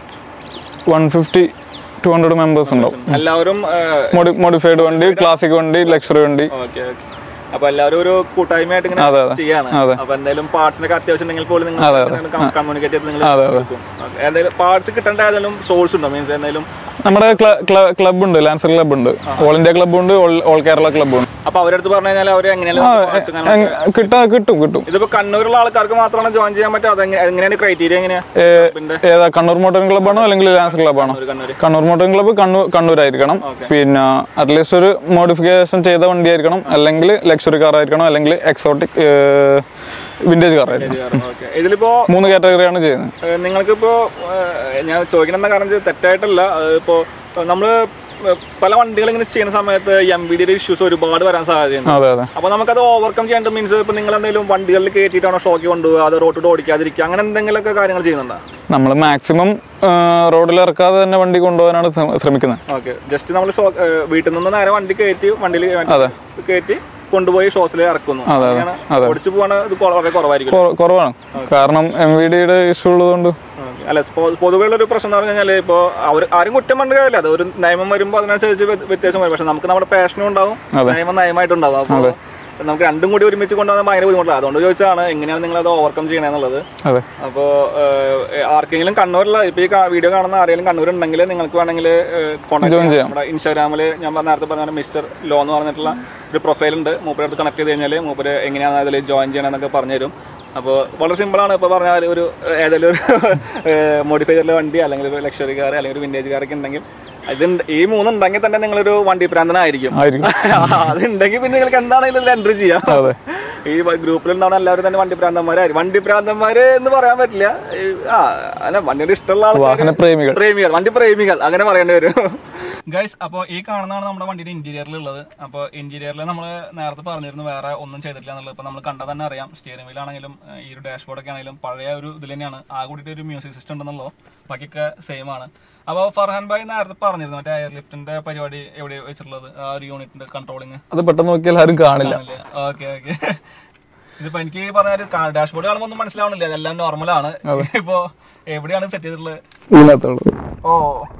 one fifty two hundred members ഉണ്ടാവും എല്ലാവരും മോഡി മോഡിഫൈഡ് വണ്ടി ക്ലാസിക് വണ്ടി ലക്ഷറി വണ്ടി ഓക്കെ ഓക്കെ അപ്പൊ എല്ലാവരും ഒരു കൂട്ടായ്മയായിട്ട് ഇങ്ങനെ അതെ, അതെ. ചെയ്യാണ് അതെ. അപ്പൊ എന്തായാലും പാർട്സിനൊക്കെ അത്യാവശ്യം ഉണ്ടെങ്കിൽ പോലും നിങ്ങൾ കമ്മ്യൂണിക്കേറ്റ് ചെയ്ത് നിങ്ങൾ അതെ, അതെ. കൊടുക്കും. Okay. എന്തായാലും പാർട്സ് കിട്ടേണ്ട ഏതെങ്കിലും സോഴ്സ് ഉണ്ടോ മീൻസ് എന്തെങ്കിലും നമ്മുടെ ക്ലബ് ഉണ്ട് ലാൻസർ ക്ലബ് ഉണ്ട് ഓൾ ഇന്ത്യ ക്ലബ് ഉണ്ട് ഓൾ- ഓൾ കേരള ക്ലബ് ഉണ്ട് അപ്പൊ അവരടുത്ത് പറഞ്ഞു കഴിഞ്ഞാൽ അവർ എങ്ങനെയാണ് parts കാര്യങ്ങളൊക്കെ- എങ്- കിട്ടാ കിട്ടും കിട്ടും ഇതിപ്പോ കണ്ണൂരുള്ള ആൾക്കാർക്ക് മാത്രമാണ് ജോയിൻ ചെയ്യാൻ പറ്റുക അതെങ്ങനെ എങ്ങനെയാണ് ക്രൈറ്റീരിയ എങ്ങനെയാ പിന്നെ ഏതാ കണ്ണൂർ മോട്ടോറിംഗ് ക്ലബ്ബാണോ അല്ലെങ്കിൽ ലാൻസർ ക്ലബ്ബാണോ ഒരു കണ്ണൂര് കണ്ണൂർ മോട്ടോറിംഗ് ക്ലബ്ബ് കണ്ണൂർ കണ്ണൂരായിരിക്കണം പിന്നെ അറ്റ്ലീസ്റ്റ് ഒരു മോഡിഫിക്കേഷൻ ചെയ്ത വണ്ടി ആയിരിക്കണം അല്ലെങ്കിൽ ലക്ഷറി കാർ ആയിരിക്കണം അല്ലെങ്കിൽ എക്സോട്ടിക് വിന്റേജ് കാർ ആയിരിക്കണം ഓക്കെ ഇതിലിപ്പോ മൂന്ന് കാറ്റഗറിയാണ് ചെയ്യുന്നത് ഏഹ് നിങ്ങൾക്കിപ്പോ ഏഹ് ഞാൻ ചോദിക്കണമെന്ന കാരണം വെച്ചാൽ തെറ്റായിട്ടല്ല ഏഹ് ഇപ്പോ നമ്മള് പല വണ്ടികൾ ഇങ്ങനെ ചെയ്യുന്ന സമയത്ത് എം ബി ഡിയുടെ ഇഷ്യൂസ് ഒരുപാട് വരാൻ സാധ്യതയുണ്ട് അതെ അതെ അപ്പൊ നമുക്കത് ഓവർകം ചെയ്യേണ്ട മീൻസ് ഇപ്പൊ നിങ്ങൾ എന്തെങ്കിലും വണ്ടികളിൽ കയറ്റിയിട്ടാണോ ഷോക്ക് കൊണ്ടുപോകുക അത് റോട്ടിൽ ഓടിക്കാതിരിക്കുക അങ്ങനെ എന്തെങ്കിലുമൊക്കെ കാര്യങ്ങൾ ചെയ്യുന്നുണ്ടോ നമ്മൾ മാക്സിമം റോഡിൽ ഇറക്കാതെ തന്നെ വണ്ടി കൊണ്ടുപോകാനാണ് ശ്രമ- ശ്രമിക്കുന്നത് ഓക്കെ ജസ്റ്റ് നമ്മൾ ഷോ വീട്ടിൽ നിന്ന് നേരെ വണ്ടി കയറ്റി വണ്ടിയിൽ അതെ. കയറ്റി കൊണ്ടുപോയി ഷോസിൽ ഇറക്കുന്നു അതെ, അതെ. അങ്ങനെയാണ്. അതെ. ഓടിച്ചു പോകാൻ ഇത് കൊ- വളരെ കുറവായിരിക്കും കൊ- കുറവാണ് കാരണം എം വി ഡിയുടെ ഇഷ്യൂ ഉള്ളതുകൊണ്ട് ഓക്കേ. അല്ല പൊതുവെ ഒരു പ്രശ്നം എന്ന് പറഞ്ഞു കഴിഞ്ഞാൽ ഇപ്പോൾ അവർ ആരും കുറ്റം പറഞ്ഞ കാര്യമില്ല അത് ഒരു നിയമം വരുമ്പോൾ അതിനനുസരിച്ച് വ്യ- വ്യത്യാസം വരും പക്ഷെ നമുക്ക് നമ്മുടെ പാഷനും ഉണ്ടാവും നിയമം നയമായിട്ടുണ്ടാവും അപ്പോൾ നമുക്ക് രണ്ടും കൂടി ഒരുമിച്ച് കൊണ്ടുപോകാൻ ഭയങ്കര ബുദ്ധിമുട്ടാണ് അതുകൊണ്ട് ചോദിച്ചാണ് എങ്ങനെയാണ് നിങ്ങൾ അത് ഓവർകം ചെയ്യണമെന്നുള്ളത് അതെ അപ്പോൾ ആർക്കെങ്കിലും കണ്ണൂരിലുള്ള ഇപ്പോൾ ഈ വീഡിയോ കാണുന്ന ആരെങ്കിലും കണ്ണൂർ ഉണ്ടെങ്കിൽ നിങ്ങൾക്ക് വേണമെങ്കിൽ കോൺടാക്ട് Join ചെയ്യാം ചെയ്യാം. നമ്മുടെ ഇൻസ്റ്റാഗ്രാമിൽ ഞാൻ പറഞ്ഞ നേരത്തെ പറഞ്ഞ മിസ്റ്റർ ലോ എന്ന് പറഞ്ഞിട്ടുള്ള ഒരു പ്രൊഫൈൽ ഉണ്ട് മൂപ്പരെ അടുത്ത് കണക്ട് ചെയ്ത് കഴിഞ്ഞാൽ മൂപ്പര് എങ്ങനെയാണ് അതിൽ ജോയിൻ ചെയ്യണമെന്നൊക്കെ പറഞ്ഞു തരും അപ്പോൾ വളരെ സിമ്പിളാണ് ഇപ്പോൾ പറഞ്ഞാൽ ഒരു ഏതെങ്കിലും ഒരു മോഡിഫൈ ചെയ്തിട്ടുള്ള വണ്ടി അല്ലെങ്കിൽ ഒരു ലക്ഷറി കാർ അല്ലെങ്കിൽ ഒരു വിൻറ്റേജ് കാറൊക്കെ ഉണ്ടെങ്കിൽ ഇത് ഈ മൂന്നുണ്ടെങ്കിൽ തന്നെ നിങ്ങളൊരു വണ്ടി പ്രാന്തനായിരിക്കും ആയിരിക്കും അതുണ്ടെങ്കിൽ പിന്നെ നിങ്ങൾക്ക് എന്താണെങ്കിലും ഇതിൽ എൻട്രി ചെയ്യാം അതെ ഈ ഗ്രൂപ്പിൽ ഉണ്ടാവുന്ന എല്ലാവരും തന്നെ വണ്ടി പ്രാന്തന്മാരായി വണ്ടി പ്രാന്തന്മാര് എന്ന് പറയാൻ പറ്റില്ല ഈ, ആ അല്ല വണ്ടിയുടെ ഇഷ്ടമുള്ള ആൾക്കാർ വാഹന പ്രേമികൾ പ്രേമികൾ വണ്ടി പ്രേമികൾ അങ്ങനെ പറയേണ്ടി വരും ഗൈസ് അപ്പോൾ ഈ കാണുന്നതാണ് നമ്മുടെ വണ്ടിയുടെ ഇന്റീരിയറിലുള്ളത് അപ്പോൾ ഇന്റീരിയറിൽ നമ്മൾ നേരത്തെ പറഞ്ഞിരുന്നു വേറെ ഒന്നും ചെയ്തിട്ടില്ല എന്നുള്ളത് ഇപ്പോൾ നമ്മൾ കണ്ടാൽ തന്നെ അറിയാം സ്റ്റിയറിംഗ് വീൽ ആണെങ്കിലും ഏഹ്, ഈ ഒരു ഡാഷ്ബോർഡ് ഒക്കെ ആണെങ്കിലും പഴയ ഒരു ഇതിൽ തന്നെയാണ് ആ കൂടിയിട്ട് ഒരു മ്യൂസിക് സിസ്റ്റം ഉണ്ടെന്നുള്ളൂ ബാക്കിയൊക്കെ സെയിം ആണ് അപ്പോൾ ഫർഹാൻ ഭായ് നേരത്തെ പറഞ്ഞിരുന്നു മറ്റേ എയർ ലിഫ്റ്റിന്റെ പരിപാടി എവിടെ വെച്ചിട്ടുള്ളത് ആ ഒരു യൂണിറ്റിന്റെ കൺട്രോളിങ് അത് പെട്ടെന്ന് നോക്കിയാൽ ആരും കാണില്ല ഓക്കെ ഓക്കെ ഇതിപ്പോ എനിക്ക് പറഞ്ഞാൽ ഡാഷ്ബോർഡ് കാണുമ്പോൾ ഒന്നും മനസ്സിലാവണില്ല എല്ലാം നോർമലാണ് ഇപ്പോ എവിടെയാണ് സെറ്റ് ചെയ്തിട്ടുള്ളത് ഇതിനകത്തുള്ളത് ഓ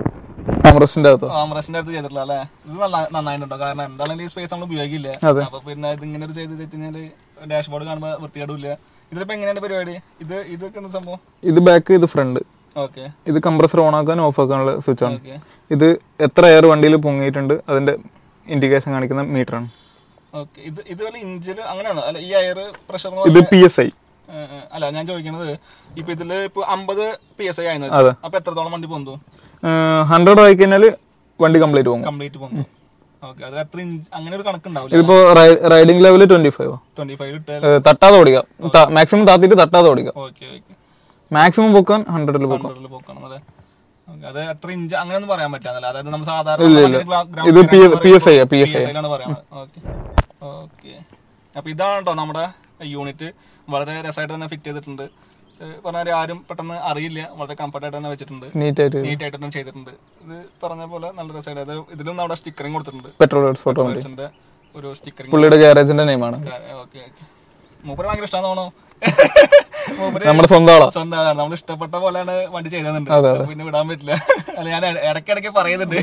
അമറസിന്റെ അകത്തോ ആംറസിന്റെ അടുത്ത് ചെയ്തിട്ടില്ല അല്ലേ ഇത് നല്ല നന്നായിട്ടുണ്ടോ കാരണം എന്താണെങ്കിലും ഈ സ്പേസ് നമ്മൾ ഉപയോഗിക്കില്ല അതെ. അപ്പൊ പിന്നെ ഇത് ഇങ്ങനെ ഒരു ചെയ്ത് വെച്ച് കഴിഞ്ഞാല് ഡാഷ്ബോർഡ് കാണുമ്പോൾ വൃത്തികേടില്ല ഇതിലിപ്പോ എങ്ങനെയാണ് പരിപാടി ഇത് ഇതൊക്കെ എന്താ സംഭവം ഇത് ബാക്ക് ഇത് ഫ്രണ്ട് ഓക്കെ ഇത് കംപ്രസർ ഓൺ ആക്കാൻ ഓഫ് ആക്കാനുള്ള സ്വിച്ച് ആണ് ഓക്കെ ഇത് എത്ര എയർ വണ്ടിയിൽ പൊങ്ങിയിട്ടുണ്ട് അതിന്റെ ഇൻഡിക്കേഷൻ കാണിക്കുന്ന മീറ്റർ ആണ് ഓക്കെ ഇത് ഇതുപോലെ ഇഞ്ചിൽ അങ്ങനെയാണോ അല്ല ഈ എയർ പ്രഷർ ഇത് പി എസ് ഐ അല്ല ഞാൻ ചോദിക്കുന്നത് ഇപ്പൊ ഇതില് ഇപ്പൊ അമ്പത് പി എസ് ഐ ആയിരുന്നു അതെ. അപ്പൊ എത്രത്തോളം വണ്ടി പൊന്തു ഹൺഡ്രഡ് ആയി കഴിഞ്ഞാൽ വണ്ടി കംപ്ലീറ്റ് പോകും കംപ്ലീറ്റ് പൊന്തു ഓക്കെ അത് എത്ര ഇഞ്ച് അങ്ങനെ ഒരു കണക്കുണ്ടാവില്ല ഇതിപ്പോ riding level twenty five twenty five ഇട്ടാൽ തട്ടാതെ ഓടിക്കാം മാക്സിമം താത്തിട്ട് തട്ടാതെ ഓടിക്കാം ഓക്കെ ഓക്കെ മാക്സിമം പൊക്കാൻ ഹൺഡ്രഡിൽ പൊക്കാം ഹൺഡ്രഡിൽ പോക്കണം അല്ലേ Okay, അത് എത്ര ഇഞ്ച് അങ്ങനെയൊന്നും പറയാൻ പറ്റില്ല അതായത് നമ്മൾ സാധാരണ ഇല്ല, ഇല്ല. ഗ്രാ- ഗ്രാം ഇത് feet P S I P S I PSI ലാണ് പറയുന്നത് ഓക്കെ ഓക്കെ അപ്പൊ ഇതാണ് കേട്ടോ നമ്മുടെ യൂണിറ്റ് വളരെ രസമായിട്ട് തന്നെ ഫിറ്റ് ചെയ്തിട്ടുണ്ട് പറഞ്ഞാൽ ആരും പെട്ടെന്ന് അറിയില്ല വളരെ കംഫർട്ടായിട്ട് തന്നെ വെച്ചിട്ടുണ്ട് നീറ്റ് ആയിട്ട് നീറ്റ് ആയിട്ട് തന്നെ ചെയ്തിട്ടുണ്ട് ഇത് പറഞ്ഞ പോലെ നല്ല രസമായിട്ട് അത് ഇതിലും നമ്മുടെ സ്റ്റിക്കറിങ് കൊടുത്തിട്ടുണ്ട് പെട്രോൾ ഫോട്ടോ വണ്ടി ഇതിന്റെ ഒരു സ്റ്റിക്കറിങ് പുള്ളിയുടെ ഗ്യാരേജിന്റെ നെയിമാണ് ഓക്കെ ഓക്കെ മൂപ്പര് ഭയങ്കര ഇഷ്ടമാണെന്ന് തോന്നുന്നു മൂപ്പര് നമ്മുടെ സ്വന്തം ആളാ സ്വന്തം നമ്മൾ ഇഷ്ടപ്പെട്ട പോലെയാണ് വണ്ടി ചെയ്തതുണ്ട് അതെ, അപ്പൊ പിന്നെ വിടാൻ പറ്റില്ല അല്ല ഞാൻ ഇടയ്ക്കിടയ്ക്ക് പറയുന്നുണ്ട്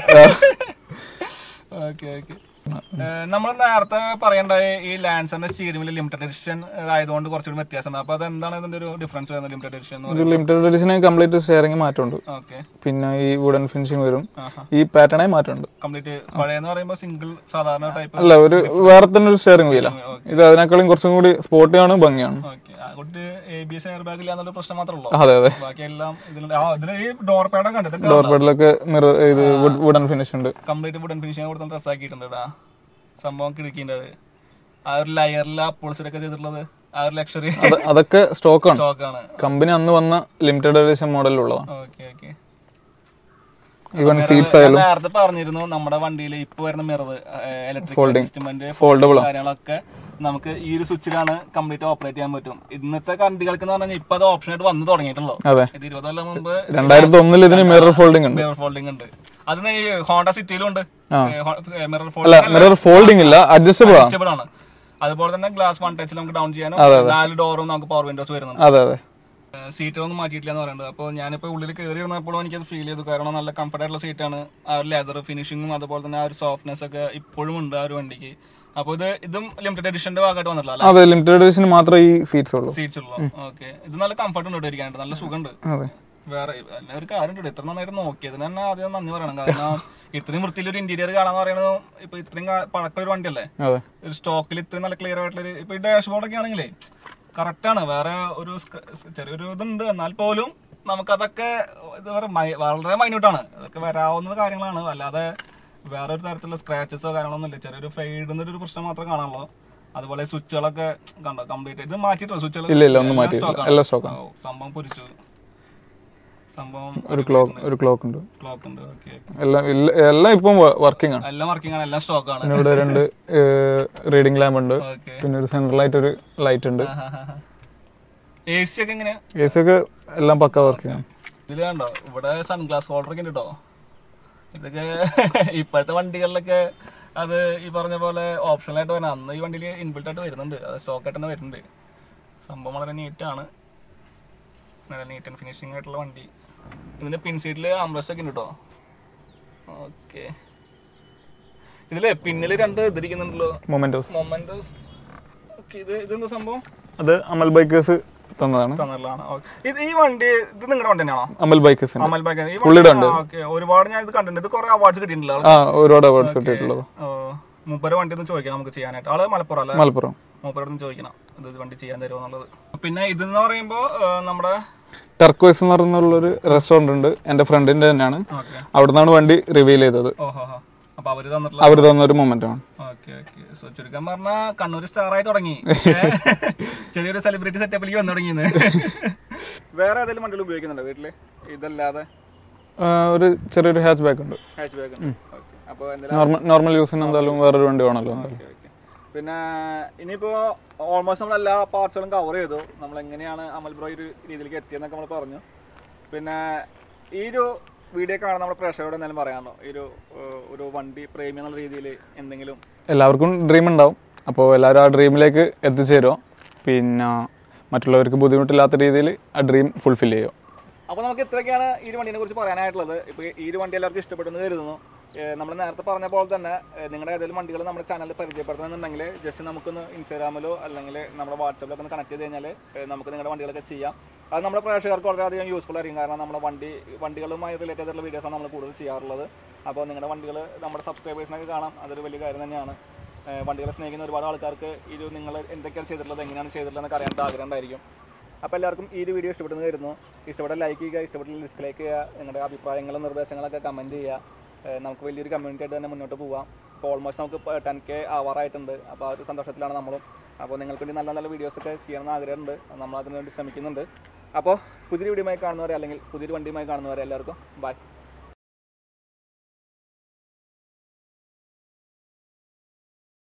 ഓക്കെ ഓക്കെ നമ്മൾ നേരത്തെ പറയണ്ടായ ഈ ലാൻസറിന്റെ സ്റ്റീരിംഗിൽ ലിമിറ്റഡ് എഡിഷൻ ആയതുകൊണ്ട് കുറച്ചുകൂടി വ്യത്യാസമുണ്ട് അപ്പൊ അതെന്താണ് ഇതിന്റെ ഒരു ഡിഫറൻസ് വരുന്നത് ലിമിറ്റഡ് എഡിഷൻ എന്ന് ഇത് ലിമിറ്റഡ് എഡിഷന് കംപ്ലീറ്റ് ഷെയറിങ് മാറ്റമുണ്ട് ഓക്കെ പിന്നെ ഈ വുഡൻ ഫിനിഷിങ് വരും ആഹാ ഈ പാറ്റേണേ മാറ്റമുണ്ട് കംപ്ലീറ്റ് പഴയെന്ന് പറയുമ്പോൾ സിംഗിൾ സാധാരണ ടൈപ്പ് അല്ല ഒരു വേറെ തന്നെ ഒരു ഷെയറിംഗ് വീല ഇത് അതിനേക്കാളും കുറച്ചും കൂടി സ്പോർട്ടിയാണ് ഭംഗിയാണ് ഓക്കെ അതുകൊണ്ട് A B S airbag ഇല്ല എന്നുള്ള പ്രശ്നം മാത്രമേ ഉള്ളൂ അതെ അതെ ബാക്കി എല്ലാം ഇതിലുണ്ട് ആ ഇതിൽ ഈ ഡോർ പാഡൊക്കെ ഉണ്ട് ഇതൊക്കെ ഡോർ ബെഡിലൊക്കെ മിറർ ഇത് വുഡൻ ഫിനിഷ് ഉണ്ട് കംപ്ലീറ്റ് വുഡൻ ഫിനിഷിങ് കൊടുത്ത് ഡ്രസ് ആക്കിയിട്ടുണ്ട് ഇടാ സംഭവം കിടക്കിൻ്റെ ആ ഒരു ലയറിൽ അപ്പോൾസറൊക്കെ ചെയ്തിട്ടുള്ളത് ആ ഒരു ലക്ഷറി അത് അതൊക്കെ സ്റ്റോക്കാണ് സ്റ്റോക്കാണ് കമ്പനി അന്ന് വന്ന ലിമിറ്റഡ് എഡിഷൻ മോഡലിലുള്ളതാണ് ഓക്കെ ഓക്കെ ഈവൻ സീറ്റ്സ് ആയാലും നേരത്തെ പറഞ്ഞിരുന്നു നമ്മുടെ വണ്ടിയിൽ ഇപ്പൊ വരുന്ന മിറർ ഇലക്ട്രിക് അഡ്ജസ്റ്റ്മെന്റ് Foldable കാര്യങ്ങളൊക്കെ നമുക്ക് ഈ ഒരു സ്വിച്ചിലാണ് കംപ്ലീറ്റ് ഓപ്പറേറ്റ് ചെയ്യാൻ പറ്റും ഇന്നത്തെ വണ്ടികൾക്ക് എന്ന് പറഞ്ഞാൽ ഇപ്പൊ അത് ഓപ്ഷൻ ആയിട്ട് വന്ന് തുടങ്ങിയിട്ടുള്ളൂ അതെ ഇത് ഇരുപത് കൊല്ലം മുമ്പ് രണ്ടായിരത്തി ഒന്നിൽ ഇതിന് മിറർ ഫോൾഡിംഗ് ഉണ്ട് മിറർ ഫോൾഡിംഗ് ഉണ്ട് അത് ഈ ഹോണ്ട സിറ്റിയിലും ഉണ്ട് മിറർ അല്ല ഫോൾഡിംഗ് മിറർ ഫോൾഡിംഗ് ഇല്ല അഡ്ജസ്റ്റബിൾ ആണ് അഡ്ജസ്റ്റബിൾ ആണ് അതുപോലെ തന്നെ ഗ്ലാസ് വൺ ടച്ചിൽ നമുക്ക് ഡൗൺ ചെയ്യാനും നാല് ഡോറും നമുക്ക് പവർ വിൻഡോസ് വരുന്നുണ്ട് അതെ അതെ സീറ്റുകളൊന്നും മാറ്റിയിട്ടില്ല എന്ന് പറയുന്നത് അപ്പോൾ ഞാനിപ്പോൾ ഉള്ളിൽ കയറി ഇരുന്നപ്പോഴും എനിക്കത് ഫീൽ ചെയ്തു കാരണം നല്ല കംഫർട്ട് ആയിട്ടുള്ള സീറ്റാണ് ആ ഒരു ലെതർ ഫിനിഷിങ്ങും അതുപോലെ തന്നെ ആ ഒരു സോഫ്റ്റ്നെസ് ഒക്കെ ഇപ്പോഴും ഉണ്ട് ആ ഒരു വണ്ടിക്ക് അപ്പോൾ ഇത് ഇതും ലിമിറ്റഡ് എഡിഷന്റെ ഭാഗമായിട്ട് വന്നിട്ടില്ല അല്ലേ അതെ ലിമിറ്റഡ് എഡിഷന് മാത്രമേ ഈ സീറ്റ്സ് ഉള്ളൂ സീറ്റ്സ് ഉള്ളൂ ഓക്കെ ഇത് നല്ല കംഫർട്ട് ഉണ്ട് ഇരിക്കാനായിട്ട് നല്ല സുഖമുണ്ട് അതെ വേറെ അല്ല ഒരു കാര്യം ഉണ്ട് ഇത്ര നന്നായിട്ട് നോക്കിയതിന് തന്നെ ആദ്യം നന്ദി പറയണം കാരണം ഇത്രയും വൃത്തിയിൽ ഒരു ഇന്റീരിയർ കാണാന്ന് പറയുന്നത് ഇപ്പൊ ഇത്രയും കാ- പഴക്കമുള്ള ഒരു വണ്ടിയല്ലേ അതെ ഒരു സ്റ്റോക്കിൽ ഇത്രയും നല്ല ക്ലിയർ ആയിട്ടുള്ള ഇപ്പൊ ഈ ഡാഷ്ബോർഡ് ഒക്കെ ആണെങ്കിലേ കറക്റ്റ് ആണ് വേറെ ഒരു സ്ക- ചെറിയൊരു ഇതുണ്ട് എന്നാൽ പോലും നമുക്കതൊക്കെ ഇത് പറ മൈ- വളരെ മൈന്യൂട്ടാണ് അതൊക്കെ വരാവുന്ന കാര്യങ്ങളാണ് അല്ലാതെ വേറെ ഒരു തരത്തിലുള്ള സ്ക്രാച്ചസോ കാര്യങ്ങളൊന്നും ഇല്ല ചെറിയൊരു ഫെയ്ഡ് ഒരു പ്രശ്നം മാത്രമേ കാണാനുള്ളൂ അതുപോലെ സ്വിച്ചുകളൊക്കെ കണ്ടോ കംപ്ലീറ്റ് ഇത് മാറ്റിയിട്ടോ സ്വിച്ചുകൾ ഇല്ല ഇല്ല ഒന്നും മാറ്റിയില്ല എല്ലാം സ്റ്റോക്കാണ് സംഭവം പൊരിച്ചു സംഭവം ഒരു ക്ലോക്ക് ഒരു ക്ലോക്ക് ഉണ്ട് ക്ലോക്ക് ഉണ്ട് ഓക്കെ എല്ലാം ഇല്ല- എല്ലാം ഇപ്പം വർക്കിംഗ് ആണ് എല്ലാം വർക്കിംഗ് ആണ് എല്ലാം സ്റ്റോക്കാണ് പിന്നെ ഇവിടെ രണ്ട് റീഡിംഗ് ലാമ്പ് ഉണ്ട് ഓക്കെ പിന്നെ ഒരു സെൻട്രലായിട്ട് ഒരു ലൈറ്റ് ഉണ്ട് എ സി ഒക്കെ എങ്ങനെയാ എ സി ഒക്കെ എല്ലാം പക്ക വർക്കിംഗ് ആണ് ഇതില് കണ്ടോ ഇവിടെ സൺഗ്ലാസ് ഹോൾഡർ ഒക്കെ ഉണ്ട് കേട്ടോ ഇതൊക്കെ ഇപ്പോഴത്തെ വണ്ടികളിലൊക്കെ അത് ഈ പറഞ്ഞ പോലെ ഓപ്ഷണലായിട്ട് വരണം അന്ന് ഈ വണ്ടിയിൽ ഇൻബിൽട്ട് ആയിട്ട് വരുന്നുണ്ട് അത് സ്റ്റോക്ക് ആയിട്ട് തന്നെ വരുന്നുണ്ട് സംഭവം വളരെ നീറ്റാണ് നല്ല നീറ്റ് ആൻഡ് ഫിനിഷിംഗ് ആയിട്ടുള്ള വണ്ടി ഇതിന്റെ പിൻ സീറ്റിൽ ആംബ്രസ്റ്റ് ഒക്കെ ഉണ്ട് കേട്ടോ ഓക്കെ ഇതില് പിന്നിൽ രണ്ട് ഇതിരിക്കുന്നുണ്ടല്ലോ മൊമെന്റോസ് മൊമെന്റോസ് ഓക്കെ ഇത് ഇതെന്താ സംഭവം അത് അമൽ ബൈക്കേഴ്സ് തന്നതാണ് തന്നുള്ളതാണ് ഓക്കെ ഇത് ഈ വണ്ടി ഇത് നിങ്ങളുടെ വണ്ടി തന്നെയാണോ അമൽ ബൈക്കേഴ്സിന്റെ അമൽ ബാഗ് ഈ പുള്ളിയുടെ വണ്ടി- ആ, okay. ഒരുപാട് ഞാൻ ഇത് കണ്ടിട്ടുണ്ട് ഇത് കുറെ അവാർഡ്സ് കിട്ടിയിട്ടുണ്ടല്ലോ ആ ഒരുപാട് അവാർഡ്സ് കിട്ടിയിട്ടുള്ളത് മുപ്പര വണ്ടി ഒന്ന് ചോദിക്കണം നമുക്ക് ചെയ്യാനായിട്ട് ആള് മലപ്പുറം അല്ലേ മലപ്പുറം മൂപ്പരോടൊന്ന് ചോദിക്കണം ഇത് ഇത് വണ്ടി ചെയ്യാൻ തരുമോ എന്നുള്ളത് പിന്നെ ഇതെന്ന് പറയുമ്പോൾ നമ്മുടെ ടർക്കോയ്സ് എന്ന് പറയുന്നുള്ളൊരു റെസ്റ്റോറന്റ് ഉണ്ട് എന്റെ ഫ്രണ്ടിന്റെ തന്നെയാണ് ഓക്കെ അവിടെ നിന്നാണ് വണ്ടി റിവീൽ ചെയ്തത് ഓഹോ ഹോ അപ്പൊ അവര് തന്നിട്ടുള്ള അവർ തന്നൊരു മൊമെന്റ് ആണ് ഓക്കെ ഓക്കെ സോ ചുരുക്കം പറഞ്ഞ കണ്ണൂർ സ്റ്റാർ ആയി തുടങ്ങി ചെറിയൊരു സെലിബ്രിറ്റി സെറ്റപ്പിലേക്ക് വന്നു തുടങ്ങിയെന്ന് വേറെ ഏതെങ്കിലും വണ്ടികൾ ഉപയോഗിക്കുന്നുണ്ടോ വീട്ടില് ഇതല്ലാതെ ആ, ഒരു ചെറിയൊരു ഹാച്ച് ബാക്ക് ഉണ്ട് ഹാച്ച് ബാഗ് ഓക്കെ അപ്പോൾ എന്തെങ്കിലും നോർമൽ നോർമൽ യൂസിന് എന്തായാലും വേറൊരു വണ്ടി വേണമല്ലോ എന്തായാലും ഓക്കെ, ഓക്കെ. പിന്നെ ഇനിയിപ്പോ ഓൾമോസ്റ്റ് നമ്മൾ എല്ലാ പാർട്സുകളും കവർ ചെയ്തു നമ്മൾ എങ്ങനെയാണ് അമൽ ബ്രോ ഈ ഒരു രീതിയിലേക്ക് എത്തിയെന്നൊക്കെ നമ്മൾ പറഞ്ഞു പിന്നെ ഈ ഒരു വീഡിയോ കാണുന്ന നമ്മുടെ പ്രേക്ഷകരോട് എന്തെങ്കിലും പറയാനുണ്ടോ ഈ ഒരു ഏഹ്, ഒരു വണ്ടി പ്രേമി എന്നുള്ള രീതിയിൽ എന്തെങ്കിലും എല്ലാവർക്കും ഡ്രീം ഉണ്ടാവും അപ്പോൾ എല്ലാവരും ആ ഡ്രീമിലേക്ക് എത്തിച്ചേരുമോ പിന്നെ മറ്റുള്ളവർക്ക് ബുദ്ധിമുട്ടില്ലാത്ത രീതിയിൽ ആ ഡ്രീം ഫുൾഫിൽ ചെയ്യുമോ അപ്പോൾ നമുക്ക് ഇത്രയൊക്കെയാണ് ഈ ഒരു വണ്ടിനെ കുറിച്ച് പറയാനായിട്ടുള്ളത് ഇപ്പോൾ ഈ ഒരു വണ്ടി എല്ലാവർക്കും ഇഷ്ടപ്പെടുന്നു കരുതുന്നു നമ്മൾ നേരത്തെ പറഞ്ഞ പോലെ തന്നെ ഏഹ് നിങ്ങളുടെ ഏതെങ്കിലും വണ്ടികൾ നമ്മുടെ ചാനലിൽ പരിചയപ്പെടുത്തണമെന്നുണ്ടെങ്കിൽ ജസ്റ്റ് നമുക്കൊന്ന് ഇൻസ്റ്റാഗ്രാമിലോ അല്ലെങ്കിൽ നമ്മുടെ വാട്സാപ്പിലൊക്കെ ഒന്ന് കണക്ട് ചെയ്ത് കഴിഞ്ഞാൽ ഏഹ് നമുക്ക് നിങ്ങളുടെ വണ്ടികളൊക്കെ ചെയ്യാം അത് നമ്മുടെ പ്രേക്ഷകർക്ക് വളരെയധികം യൂസ്ഫുൾ ആയിരിക്കും കാരണം നമ്മുടെ വണ്ടി വണ്ടികളുമായി റിലേറ്റഡ് ആയിട്ടുള്ള വീഡിയോസാണ് നമ്മൾ കൂടുതൽ ചെയ്യാറുള്ളത് അപ്പോൾ നിങ്ങളുടെ വണ്ടികൾ നമ്മുടെ സബ്സ്ക്രൈബേഴ്സിനൊക്കെ കാണാം അതൊരു വലിയ കാര്യം തന്നെയാണ് ഏഹ് വണ്ടികളെ സ്നേഹിക്കുന്ന ഒരുപാട് ആൾക്കാർക്ക് ഈ ഒരു നിങ്ങൾ എന്തൊക്കെയാണ് ചെയ്തിട്ടുള്ളത് എങ്ങനെയാണ് ചെയ്തിട്ടുള്ളതെന്നൊക്കെ അറിയാൻ ആഗ്രഹം ഉണ്ടായിരിക്കും അപ്പോൾ എല്ലാവർക്കും ഈ ഒരു വീഡിയോ ഇഷ്ടപ്പെടുന്നു വരുന്നു ഇഷ്ടപ്പെട്ട ലൈക്ക് ചെയ്യുക ഇഷ്ടപ്പെട്ട ഡിസ്ലൈക്ക് ചെയ്യുക നിങ്ങളുടെ അഭിപ്രായങ്ങളും നിർദ്ദേശങ്ങളൊക്കെ കമൻറ്റ് ചെയ്യുക ഏഹ് നമുക്ക് വലിയൊരു കമ്മ്യൂണിറ്റി ആയിട്ട് തന്നെ മുന്നോട്ട് പോവാം അപ്പോൾ ഓൾമോസ്റ്റ് നമുക്ക് ടെൻ കെ ആവാറായിട്ടുണ്ട് അപ്പോൾ ആ ഒരു സന്തോഷത്തിലാണ് നമ്മളും അപ്പോൾ നിങ്ങൾക്ക് വേണ്ടി നല്ല നല്ല വീഡിയോസൊക്കെ ചെയ്യണമെന്ന് ആഗ്രഹമുണ്ട് നമ്മൾ അതിനു വേണ്ടി ശ്രമിക്കുന്നുണ്ട് അപ്പോൾ പുതിയൊരു വീഡിയോയുമായി കാണുന്നവരെ അല്ലെങ്കിൽ പുതിയൊരു വണ്ടിയുമായി കാണുന്നവരെ എല്ലാവർക്കും ബൈ